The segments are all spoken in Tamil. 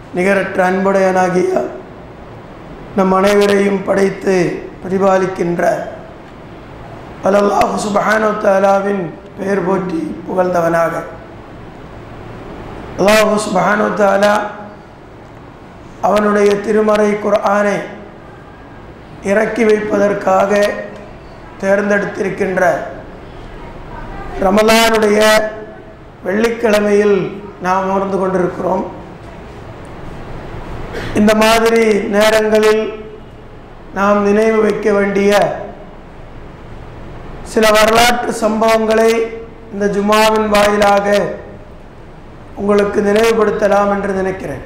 நிகரற்ற அன்புடையனாகிய நம் அனைவரையும் படைத்து பரிபாலிக்கின்ற அல்லாஹு சுபஹானு தாலாவின் பெயர் போற்றி புகழ்ந்தவனாக அல்லாஹு சுபஹானு தாலா அவனுடைய திருமறை குர்ஆனை இறக்கி வைப்பதற்காக தேர்ந்தெடுத்திருக்கின்ற ரமலானுடைய வெள்ளிக்கிழமையில் நாம் அமர்ந்து கொண்டிருக்கிறோம் இந்த மாதிரி நேரங்களில் நாம் நினைவு வைக்க வேண்டிய சில வரலாற்று சம்பவங்களை இந்த ஜுமாவின் வாயிலாக உங்களுக்கு நினைவுபடுத்தலாம் என்று நினைக்கிறேன்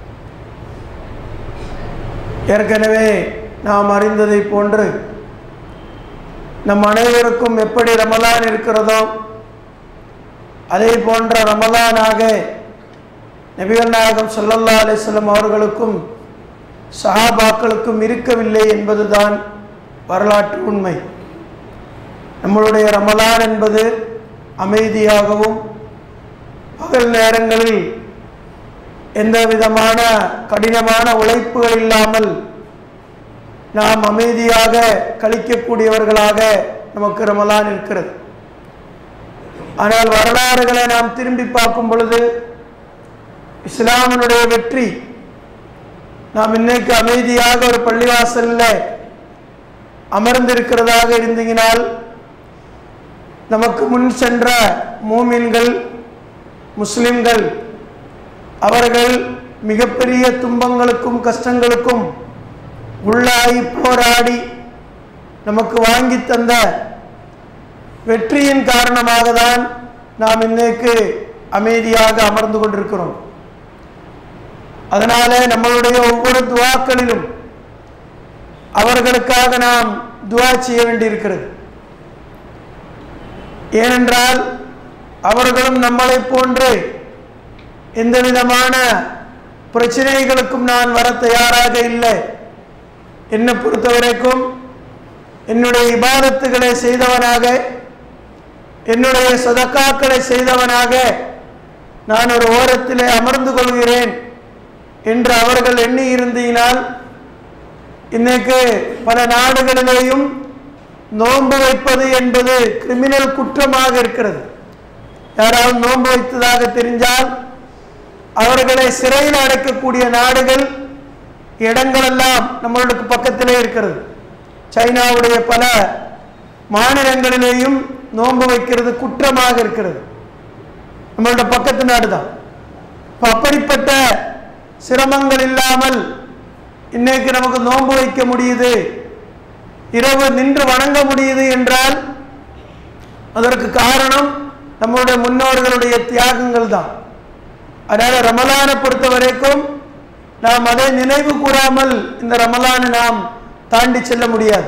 ஏற்கனவே நாம் அறிந்ததை போன்று நம் அனைவருக்கும் எப்படி ரமலான் இருக்கிறதோ அதே போன்ற ரமலானாக நபிகள் நாயகம் சொல்லல்லா அலிஸ்லம் அவர்களுக்கும் சஹாபாக்களுக்கும் இருக்கவில்லை என்பதுதான் வரலாற்று உண்மை நம்மளுடைய ரமலான் என்பது அமைதியாகவும் பகல் நேரங்களில் எந்த விதமான கடினமான உழைப்புகள் இல்லாமல் நாம் அமைதியாக கழிக்கக்கூடியவர்களாக நமக்கு ரமலான் இருக்கிறது ஆனால் வரலாறுகளை நாம் திரும்பி பார்க்கும் பொழுது இஸ்லாமினுடைய வெற்றி நாம் இன்னைக்கு அமைதியாக ஒரு பள்ளிவாசலில் அமர்ந்திருக்கிறதாக இருந்தீங்கனால் நமக்கு முன் சென்ற மூமின்கள் முஸ்லிம்கள் அவர்கள் மிகப்பெரிய துன்பங்களுக்கும் கஷ்டங்களுக்கும் உள்ளாகி போராடி நமக்கு வாங்கி தந்த வெற்றியின் காரணமாக தான் நாம் இன்னைக்கு அமைதியாக அமர்ந்து கொண்டிருக்கிறோம் அதனால நம்மளுடைய ஒவ்வொரு துவாக்களிலும் அவர்களுக்காக நாம் துவா செய்ய வேண்டியிருக்கிறது ஏனென்றால் அவர்களும் நம்மளை போன்று எந்த விதமான பிரச்சனைகளுக்கும் நான் வர தயாராக இல்லை என்னை பொறுத்த வரைக்கும் என்னுடைய இபாதத்துகளை செய்தவனாக என்னுடைய சதக்காக்களை செய்தவனாக நான் ஒரு ஓரத்திலே அமர்ந்து கொள்கிறேன் என்று அவர்கள் எண்ணி இருந்தீனால் இன்னைக்கு பல நாடுகளிலேயும் நோன்பு வைப்பது என்பது கிரிமினல் குற்றமாக இருக்கிறது யாராவது நோன்பு வைத்ததாக தெரிஞ்சால் அவர்களை சிறையில் அடைக்கக்கூடிய நாடுகள் இடங்களெல்லாம் நம்மளுக்கு பக்கத்திலே இருக்கிறது சைனாவுடைய பல மாநிலங்களிலேயும் நோன்பு வைக்கிறது குற்றமாக இருக்கிறது நம்மளோட பக்கத்து நாடு தான் இப்போ அப்படிப்பட்ட சிரமங்கள் இல்லாமல் இன்னைக்கு நமக்கு நோன்பு வைக்க முடியுது இரவு நின்று வணங்க முடியுது என்றால் அதற்கு காரணம் நம்முடைய முன்னோர்களுடைய தியாகங்கள் தான் அதனால ரமலானை பொறுத்த வரைக்கும் நாம் அதை நினைவு கூறாமல் இந்த ரமலானை நாம் தாண்டி செல்ல முடியாது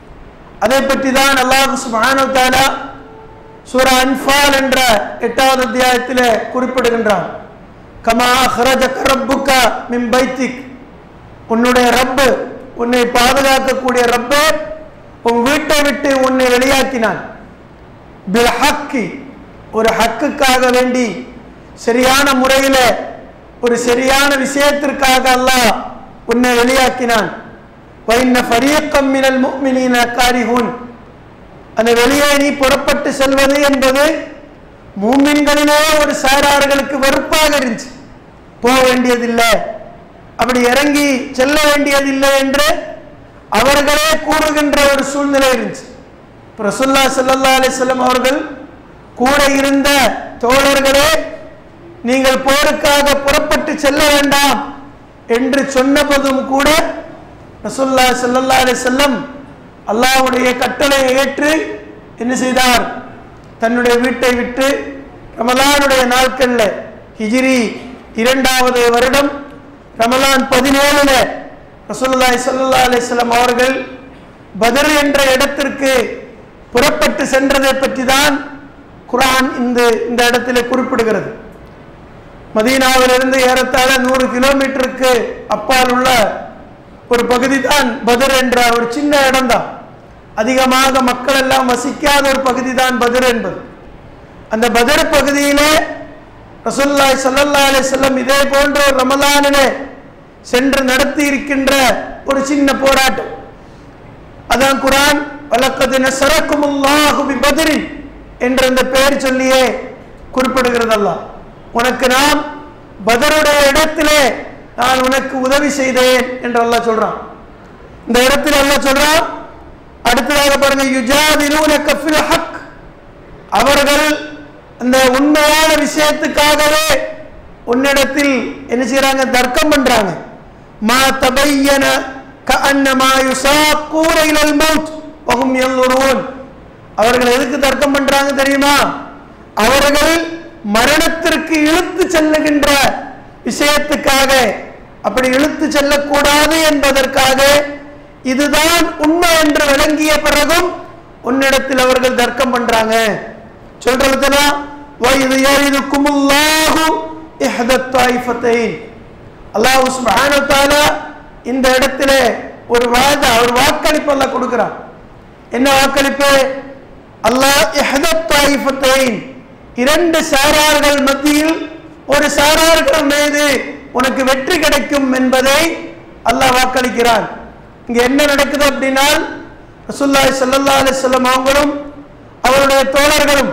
அதை பற்றி தான் அல்லாஹ் சுபானு தாலா சூரா அன்பால் என்ற எட்டாவது அத்தியாயத்தில் குறிப்பிடுகின்றான் கமா ஹரஜக ரப்புக்க மின் பைத்திக் உன்னுடைய ரப்பு உன்னை பாதுகாக்கக்கூடிய ரப்பு உன் வீட்டை விட்டு உன்னை வெளியாக்கினான் பில் ஹக்கி ஒரு ஹக்குக்காக வேண்டி சரியான முறையில் ஒரு சரியான விஷயத்திற்காக அல்லாஹ் உன்னை வெளியாக்கினான் வைன்ன ஃபரியக்கம் மினல் முக்மினீன காரிஹூன் அந்த வெளியே நீ புறப்பட்டு செல்வது என்பது மூமின்களிலே ஒரு சாரார்களுக்கு வெறுப்பாக இருந்துச்சு போக வேண்டியதில்லை அப்படி இறங்கி செல்ல வேண்டியதில்லை என்று அவர்களே கூறுகின்ற ஒரு சூழ்நிலை இருந்துச்சு ரசுல்லா சல்லா அலிஸ்லாம் அவர்கள் கூட இருந்த தோழர்களே நீங்கள் போருக்காக புறப்பட்டு செல்ல வேண்டாம் என்று சொன்னபோதும் கூட ரசுல்லா சல்லா அலிசல்லம் அல்லாவுடைய கட்டளையை ஏற்று என்ன செய்தார் தன்னுடைய வீட்டை விட்டு ரமலானுடைய நாட்களில் ஹிஜிரி இரண்டாவது வருடம் ரமலான் பதினேழுல ரசூலுல்லாஹி ஸல்லல்லாஹு அலைஹி வஸல்லம் அவர்கள் பத்ர் என்ற இடத்திற்கு புறப்பட்டு சென்றதை பற்றி தான் குர்ஆன் இந்த இந்த இடத்திலே குறிப்பிடுகிறது மதீனாவிலிருந்து ஏறத்தாழ நூறு கிலோமீட்டருக்கு அப்பால் உள்ள ஒரு பகுதி தான் பத்ர் என்ற ஒரு சின்ன இடம்தான் அதிகமாக மக்கள் எல்லாம் வசிக்காத ஒரு பகுதி தான் பத்ர் என்பது அந்த பத்ர் பகுதியிலே ரசூலுல்லாஹி ஸல்லல்லாஹு அலைஹி வஸல்லம் இதே போன்ற ஒரு ரமலானிலே சென்று நடத்தி இருக்கின்ற ஒரு சின்ன போராட்டம் அதான் குரான் வலக்கது நசரக்குமுல்லாஹு பி பத்ரின் என்ற அந்த பெயர் சொல்லியே குறிப்பிடுகிறது அல்லாஹ் உனக்கு நான் பதருடைய இடத்திலே நான் உனக்கு உதவி செய்தேன் என்று அல்லாஹ் சொல்றான் இந்த இடத்துல அல்லாஹ் சொல்றான் அடுத்ததாக பாருங்க யுஜாதிலூனக ஃபில் ஹக் அவர்கள் அந்த உண்மையான விஷயத்துக்காகவே உன்னிடத்தில் என்ன செய்றாங்க தர்க்கம் பண்றாங்க மா தபையன கஅன்னமா யுசாக்கூன இலல் மௌத் வஹும் யன்ظرون அவர்கள் எதுக்கு தர்க்கம் பண்றாங்க தெரியுமா அவர்கள் மரணத்திற்கு இழுத்து செல்லுகின்ற விஷயத்துக்காக அப்படி இழுத்து செல்லக்கூடாது என்பதற்காக இதுதான் உண்மை என்று விளங்கிய பிறகும் உன்னிடத்தில் அவர்கள் தர்க்கம் பண்றாங்க சொல்றதுனா வயது யரிதுக்குமுல்லாஹு இஹ்தத் தாயிஃபத்தைன் அல்லாஹ் சுப்ஹானஹு வ தஆலா இந்த இடத்துல ஒரு வாத ஒரு வாக்களிப்பு அல்லாஹ் கொடுக்கிறான் என்ன வாக்களிப்பு அல்லாஹ் இஹ்தத் தாயிஃபத்தைன் இரண்டு சாரார்கள் மத்தியில் ஒரு சாரார்கள் மீது உனக்கு வெற்றி கிடைக்கும் என்பதை அல்லாஹ் வாக்களிக்கிறான் இங்க என்ன நடக்குது அப்படின்னா ரசூலுல்லாஹி ஸல்லல்லாஹு அலைஹி வஸல்லம் அவங்களும் அவருடைய தோழர்களும்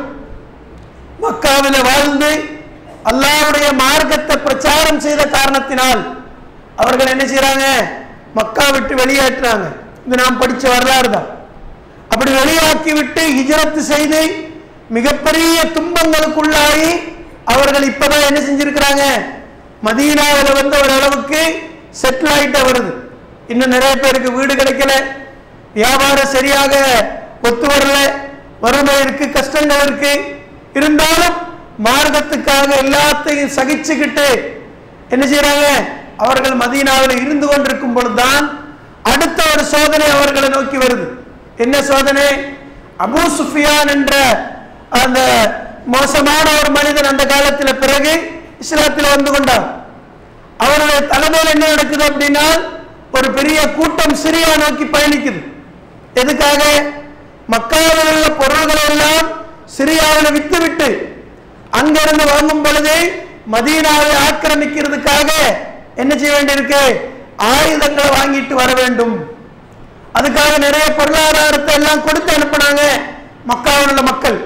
மக்காவில் வாழ்ந்து அல்லாஹ்வுடைய மார்க்கத்தை பிரச்சாரம் செய்த காரணத்தினால் அவர்கள் என்ன செய்றாங்க மக்கா விட்டு வெளியேற்றுறாங்க இது நாம் படிச்ச வரலாறு தான் அப்படி வெளியாக்கி விட்டு ஹிஜரத்து செய்து மிகப்பெரிய துன்பங்களுக்குள்ளாகி அவர்கள் இப்பதான் என்ன செஞ்சிருக்கிறாங்க மதீனாவில் வந்து ஒரு அளவுக்கு செட்டில் ஆயிட்ட வருது இன்னும் நிறைய பேருக்கு வீடு கிடைக்கல வியாபாரம் சரியாக ஒத்து வரல வறுமை இருக்கு கஷ்டங்கள் இருக்கு இருந்தாலும் மார்க்கத்துக்காக எல்லாத்தையும் சகிச்சுக்கிட்டு என்ன செய்றாங்க அவர்கள் மதீனாவில் இருந்து கொண்டிருக்கும் பொழுதுதான் அடுத்த ஒரு சோதனை அவர்களை நோக்கி வருது என்ன சோதனை அபூ சுஃபியான் என்ற அந்த மோசமான ஒரு மனிதன் அந்த காலத்தில் பிறகு இஸ்லாத்தில் வந்து கொண்டார் அவருடைய தலைமையில் என்ன நடக்குது அப்படின்னா ஒரு பெரிய கூட்டம் சிரியா நோக்கி பயணிக்குது எதுக்காக மக்காவில் உள்ள பொருள்களை எல்லாம் சிரியாவில் வித்துவிட்டு அங்கிருந்து வாங்கும் பொழுது மதீனாவை ஆக்கிரமிக்கிறதுக்காக என்ன செய்ய வேண்டியிருக்கு ஆயுதங்களை வாங்கிட்டு வர வேண்டும் அதுக்காக நிறைய பொருளாதாரத்தை எல்லாம் கொடுத்து அனுப்புனாங்க மக்காவில் உள்ள மக்கள்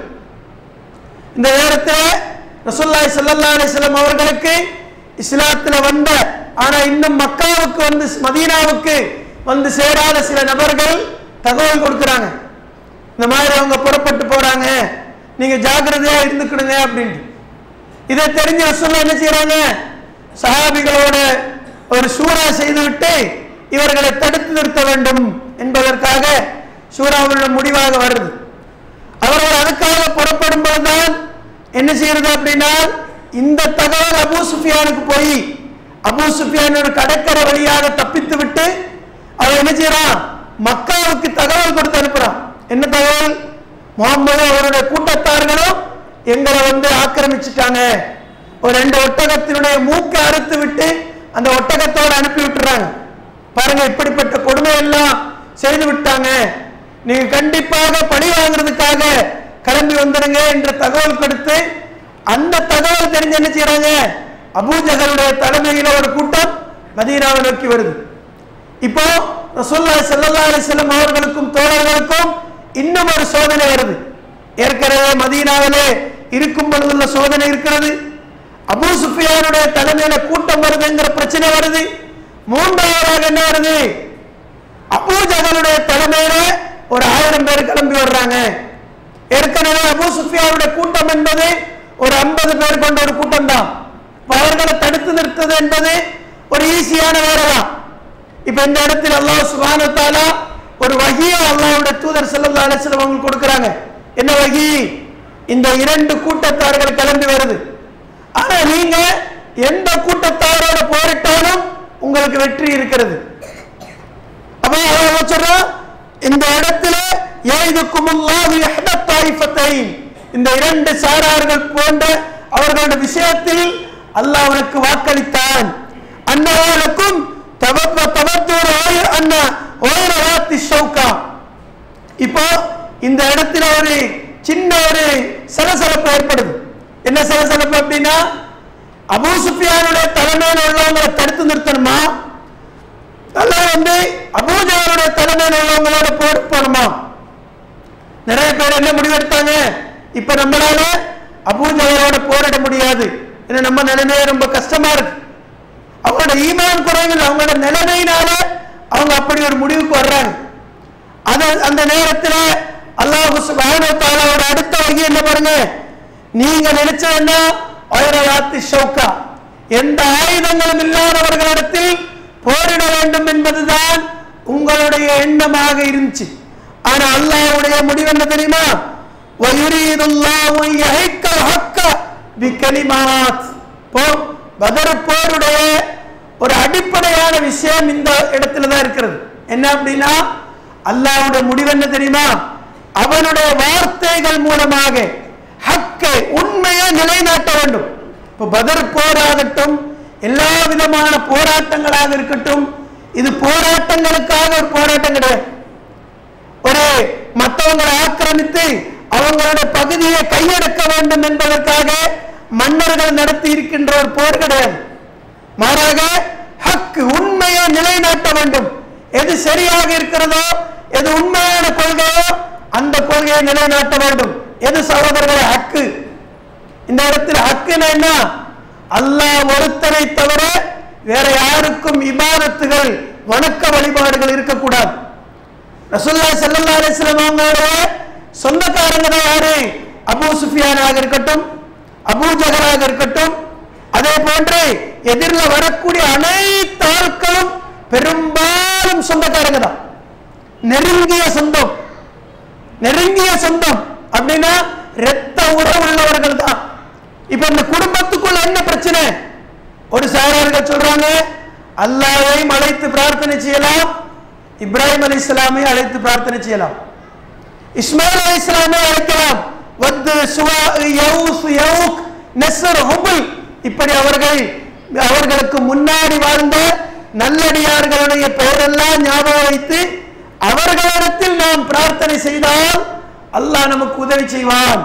இந்த நேரத்தில் ரசூல்லாய் ஸல்லல்லாஹு அலைஹி வஸல்லம் அவர்களுக்கு இஸ்லாத்துல வந்த ஆனா இன்னும் மக்காவுக்கு வந்து மதீனாவுக்கு வந்து சேராத சில நபர்கள் தகவல் கொடுக்குறாங்க இந்த மாதிரி அவங்க புறப்பட்டு போறாங்க நீங்க ஜாக்கிரதையா இருந்துக்கிடுங்க அப்படின்ட்டு இதை தெரிஞ்ச ரசூல்லா என்ன செய்யறாங்க சஹாபிகளோட ஒரு சூறா செய்துவிட்டு இவர்களை தடுத்து நிறுத்த வேண்டும் என்பதற்காக சூறாவுள்ள முடிவாக வருது அவர்கள் அதுக்காக புறப்படும் போதுதான் என்ன செய்யறது அப்படின்னா இந்த தகவல் அபூ சுஃபியானுக்கு போய் அபூ சுஃபியான் ஒரு கடற்கரை வழியாக தப்பித்து விட்டு அவன் என்ன செய்யறான் மக்காவுக்கு தகவல் கொடுத்து அனுப்புறான் என்ன தகவல் முகமது அவருடைய கூட்டத்தார்களும் எங்களை வந்து ஆக்கிரமிச்சுட்டாங்க ஒரு ரெண்டு ஒட்டகத்தினுடைய மூக்கை அறுத்து விட்டு அந்த ஒட்டகத்தோடு அனுப்பி விட்டுறாங்க பாருங்க இப்படிப்பட்ட கொடுமை எல்லாம் செய்து விட்டாங்க நீங்க கண்டிப்பாக பழி வாங்குறதுக்காக கிளம்பி வந்துடுங்க என்ற தகவல் கொடுத்து அந்த தகவல் தெரிஞ்சு என்ன செய்யறாங்க அபூஜகளுடைய தலைமையில ஒரு கூட்டம் மதீனாவை நோக்கி வருது இப்போ ரசூலுல்லாஹி ஸல்லல்லாஹு அலைஹி வஸல்லம் அவர்களுக்கும் தோழர்களுக்கும் இன்னும் ஒரு சோதனை வருது ஏற்கனவே மதீனாவிலே இருக்கும் பொழுதுள்ள சோதனை இருக்கிறது அபூ சுஃபியானுடைய தலைமையில கூட்டம் வருதுங்கிற பிரச்சனை வருது மூன்றாவதாக என்ன வருது அபூ ஜஹலுடைய தலைமையில ஒரு ஆயிரம் பேர் கிளம்பி வர்றாங்க ஏற்கனவே அபூ சுஃபியானுடைய கூட்டம் என்பது ஒரு ஐம்பது பேர் கொண்ட ஒரு கூட்டம் தான் அவர்களை தடுத்து நிறுத்தது என்பது ஒரு ஈஸியான வேலை தான் இப்ப இந்த இடத்தில் அல்லாஹ் சுப்ஹானஹு வ தஆலா ஒரு வகியை அல்லாஹ்வுடைய தூதர் ஸல்லல்லாஹு அலைஹி வஸல்லம் அவங்களுக்கு கொடுக்கறாங்க என்ன வகி இந்த இரண்டு கூட்டத்தார்கள் கிளம்பி வருது ஆனா நீங்க எந்த கூட்டத்தாரோட போரிட்டாலும் உங்களுக்கு வெற்றி இருக்கிறது அப்ப அவன் என்ன சொல்றான் இந்த இடத்துல ஏதுக்குமுல்லாஹு இஹ்தத் தாயிஃபத்தைன் இந்த இரண்டு சாரார்கள் போன்ற அவர்களுடைய விஷயத்தில் அல்லாஹ் அவனுக்கு வாக்களித்தான் அன்னவாளுக்கும் தவப்ப தவத்தோடு ஆயிர அண்ண ஓரவாத்தி ஷௌகா இப்போ இந்த இடத்துல ஒரு சின்ன ஒரு சலசலப்பு ஏற்படுது என்ன சலசலப்பு அப்படின்னா அபூ சுஃபியானுடைய தலைமையில் உள்ளவங்களை தடுத்து நிறுத்தணுமா அல்லது வந்து அபூஜாவுடைய தலைமையில் உள்ளவங்களோட போர் போகணுமா நிறைய பேர் என்ன முடிவெடுத்தாங்க இப்ப நம்மளால அபூஜாவோட போராட முடியாது ஏன்னா நம்ம நிலைமையே ரொம்ப கஷ்டமா இருக்கு அவங்களோட ஈமான் குறைவில் அவங்களோட நிலைமையினால அவங்க அப்படி ஒரு முடிவுக்கு வர்றாங்க அது அந்த நேரத்தில் அல்லாஹ் சுப்ஹானஹு வ தஆலாவோட அடுத்த வகை என்ன பாருங்க நீங்க நினைச்சா என்ன ஆயிரவாத்தி ஷௌக்கா எந்த ஆயுதங்களும் இல்லாதவர்களிடத்தில் போரிட வேண்டும் என்பதுதான் உங்களுடைய எண்ணமாக இருந்துச்சு ஆனா அல்லாஹ்வுடைய முடிவு என்ன தெரியுமா وَيُرِيدُ اللَّهُ أَن يَحِقَّ الْحَقَّ بِكَلِمَاتٍ போ பதர் போருடைய ஒரு அடிப்படையான விஷயம் இந்த இடத்துல தான் இருக்கிறது என்ன அப்படின்னா அல்லாஹ்வுடைய முடிவு என்ன தெரியுமா அவனுடைய வார்த்தைகள் மூலமாக ஹக்கை உண்மையை நிலைநாட்ட வேண்டும் இப்போ பதர் போராகட்டும் எல்லா விதமான போராட்டங்களாக இருக்கட்டும் இது போராட்டங்களுக்காக ஒரு போராட்டம் கிடையாது ஒரு மற்றவங்களை ஆக்கிரமித்து அவங்களோட பகுதியை கையெடுக்க வேண்டும் என்பதற்காக மன்னர்கள் நடத்தி இருக்கின்ற ஒரு போர் கிடையாது மாறாக ஹக்கு உண்மையை நிலைநாட்ட வேண்டும் எது சரியாக இருக்கிறதோ எது உண்மையான கொள்கையோ அந்த கொள்கையை நிலைநாட்ட வேண்டும் எது சகோதரர்களே ஹக்கு இந்த இடத்தில் ஹக்குன்னு என்ன அல்லாஹ் ஒருத்தரை தவிர வேற யாருக்கும் இபாதத்துகள் வணக்க வழிபாடுகள் இருக்கக்கூடாது ரசூல்லா ஸல்லல்லாஹு அலைஹி வஸல்லம் அவங்களுடைய சொந்தக்காரங்க தான் யாரு அபூ சுஃபியானாக இருக்கட்டும் அபூ ஜஹலாக இருக்கட்டும் அதே போன்று எதிரில் வரக்கூடிய அனைத்து ஆட்களும் பெரும்பாலும் சொந்தக்காரங்க தான் நெருங்கிய சொந்தம் நெருங்கிய சொந்தம் அப்படின்னா இரத்த உறவு உள்ளவர்கள் தான் இப்ப இந்த குடும்பத்துக்குள்ள என்ன பிரச்சனை ஒரு சாரார்கள் சொல்றாங்க அல்லாஹ்வையும் அழைத்து பிரார்த்தனை செய்யலாம் இப்ராஹிம் அலி இஸ்லாமை அழைத்து பிரார்த்தனை செய்யலாம் இஸ்மாயில் அலி இஸ்லாமை அழைக்கலாம் வந்து சுவா யவுஸ் யவுக் நெஸ்ஸர் ஹுபுல் இப்படி அவர்கள் அவர்களுக்கு முன்னாடி வாழ்ந்த நல்லடியார்களுடைய பெயரெல்லாம் ஞாபகம் வைத்து அவர்களிடத்தில் நாம் பிரார்த்தனை செய்தால் அல்லாஹ் நமக்கு உதவி செய்வான்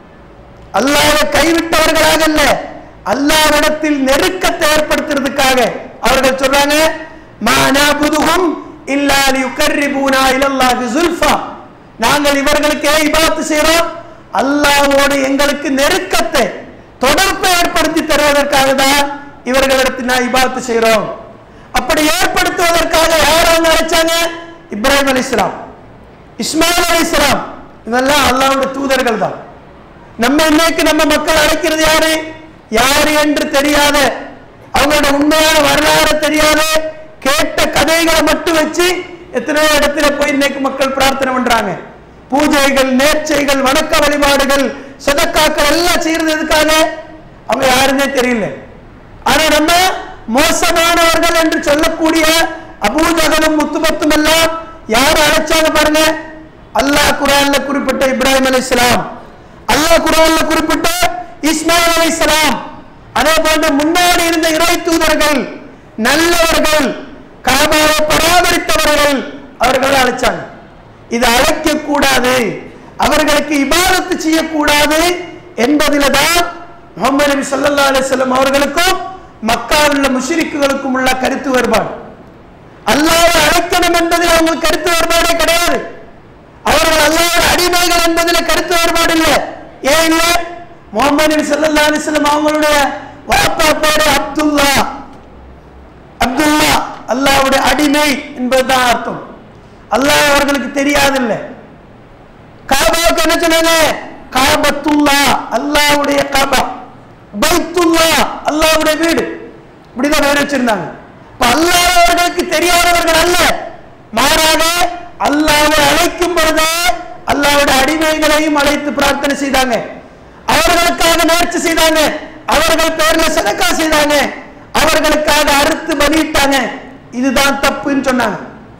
அல்லாஹ்வை கைவிட்டவர்களாக அல்ல அல்லாஹ்விடத்தில் நெருக்கத்தை ஏற்படுத்துறதுக்காக அவர்கள் சொல்றாங்க மா நஅபுதுஹும் இல்லா லியுகர்ரிபூனா இலல்லாஹி ஸுல்ஃபா நாங்கள் இவர்களுக்கு ஏன் இபாதத்து செய்றோம் அல்லாஹ்வோடு எங்களுக்கு நெருக்கத்தை தொடர்பை ஏற்படுத்தி தருவதற்காக தான் இவர்களிடத்தில் நான் இபாதத்து செய்றோம் அப்படி ஏற்படுத்துவதற்காக யார் அவங்க அழைச்சாங்க இப்ராஹிம் அலைஹிஸ்ஸலாம் இஸ்மாயில் அலைஹிஸ்ஸலாம் இதெல்லாம் அல்லாஹ்வுடைய தூதர்கள் தான் நம்ம இன்னைக்கு நம்ம மக்கள் அழைக்கிறது யாரு யாரு என்று தெரியாத அவங்களோட உண்மையான வரலாறு தெரியாத கேட்ட கதைகளை மட்டும் வச்சு எத்தனையோ இடத்துல போய் இன்னைக்கு மக்கள் பிரார்த்தனை பண்றாங்க பூஜைகள் நேர்ச்சைகள் வணக்க வழிபாடுகள் சதக்காக்கள் எல்லாம் செய்யறது எதுக்காக அவங்க யாருன்னே தெரியல ஆனா நம்ம மோசமானவர்கள் என்று சொல்லக்கூடிய அபூஜகனும் முத்துபத்தும் எல்லாம் யார் அழைச்சாங்க பாருங்க அல்லாஹ் குரான்ல குறிப்பிட்ட இப்ராஹிம் அலைஹிஸ்ஸலாம் அல்லாஹ் குரான்ல குறிப்பிட்ட இஸ்மாயில் அலைஹிஸ்ஸலாம் அதே போன்று முன்னாடி இருந்த இறை தூதர்கள் நல்லவர்கள் காபாவை பராமரித்தவர்கள் அவர்கள் அழைச்சாங்க இது அழைக்க கூடாது அவர்களுக்கு இபாதத்து செய்யக்கூடாது என்பதில தான் முகமது நபி ஸல்லல்லாஹு அலைஹி வஸல்லம் அவர்களுக்கும் மக்காவில் உள்ள முஷ்ரிக்குகளுக்கும் உள்ள கருத்து வேறுபாடு அல்லாஹ்வை அழைக்கணும் என்பதில் அவங்களுக்கு கருத்து வேறுபாடே கிடையாது அவர்கள் அல்லாஹ்வுடைய அடிமைகள் என்பதில் கருத்து வேறுபாடு இல்லை ஏன் இல்லை முகமது நபி ஸல்லல்லாஹு அலைஹி வஸல்லம் அவங்களுடைய வாப்பா பேரு அப்துல்லா அப்துல்லா அல்லாஹ்வுடைய அடிமை என்பதுதான் அர்த்தம் அல்லாஹ் அவர்களுக்கு தெரியாதில்லை காபாவுக்கு என்ன சொன்னாங்க காபத்துல்லா அல்லாஹ்வுடைய காபா பைத்துல்லா அல்லாஹ்வுடைய வீடு இப்படிதான் பேர் வச்சிருந்தாங்க இப்ப அல்லாஹ் அவர்களுக்கு தெரியாதவர்கள் அல்ல மாறாக அல்லாஹ்வை அழைக்கும் பொழுது அல்லாஹ்வுடைய அடிமைகளையும் அழைத்து பிரார்த்தனை செய்தாங்க அவர்களுக்காக நேர்ச்சி செய்தாங்க அவர்கள் பேர்ல சதக்கா செய்தாங்க அவர்களுக்காக அறுத்து பலியிட்டாங்க இதுதான் தப்புன்னு சொன்னாங்க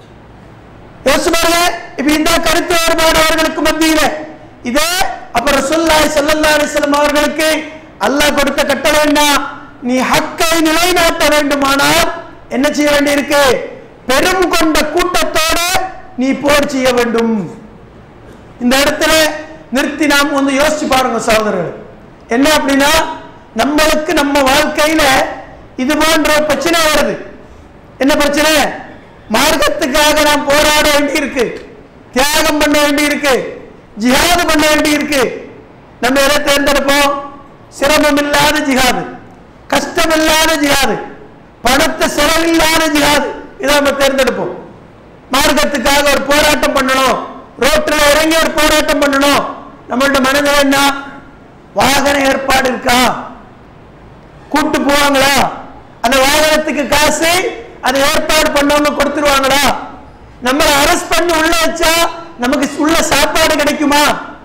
யோசிச்சு பாருங்க இப்ப இந்த கருத்து வேறுபாடு அவர்களுக்கு மத்தியில இதே அப்புறம் ரசூலுல்லாஹி ஸல்லல்லாஹு அலைஹி வஸல்லம் அவர்களுக்கு அல்லாஹ் கொடுத்த கட்டளை என்ன நீ ஹக்கை நிலைநாட்ட வேண்டுமானால் என்ன செய்ய வேண்டியிருக்கு பெரும் கொண்ட கூட்டத்தோடு நீ போர் செய்ய வேண்டும் இந்த இடத்துல நிறுத்தி நாம் வந்து யோசிச்சு பாருங்க சகோதரர்கள் என்ன அப்படின்னா நம்மளுக்கு நம்ம வாழ்க்கையில இது போன்ற ஒரு பிரச்சனை வருது என்ன பிரச்சனை மார்க்கத்துக்காக நாம் போராட வேண்டி இருக்கு தியாகம் பண்ண வேண்டி இருக்கு ஜிஹாது பண்ண வேண்டி இருக்கு நம்ம எதை தேர்ந்தெடுப்போம் சிரமம் இல்லாத ஜிஹாது கஷ்டம் இல்லாத ஜிஹாது பணத்தை செலவில்லாத ஜிஹாது இதை நம்ம தேர்ந்தெடுப்போம் மார்க்கத்துக்காக ஒரு போராட்டம் பண்ணணும் ரோட்டில் இறங்கி ஒரு போராட்டம் பண்ணணும் நம்மள்ட்ட மனதில் என்ன வாகன ஏற்பாடு இருக்கா கூட்டு போவாங்களா அந்த வாகனத்துக்கு காசு அதை ஏற்பாடு பண்ணவங்க கொடுத்துருவாங்களா நம்மளை அரெஸ்ட் பண்ணி உள்ள வச்சா நமக்கு உள்ள சாப்பாடு கிடைக்குமா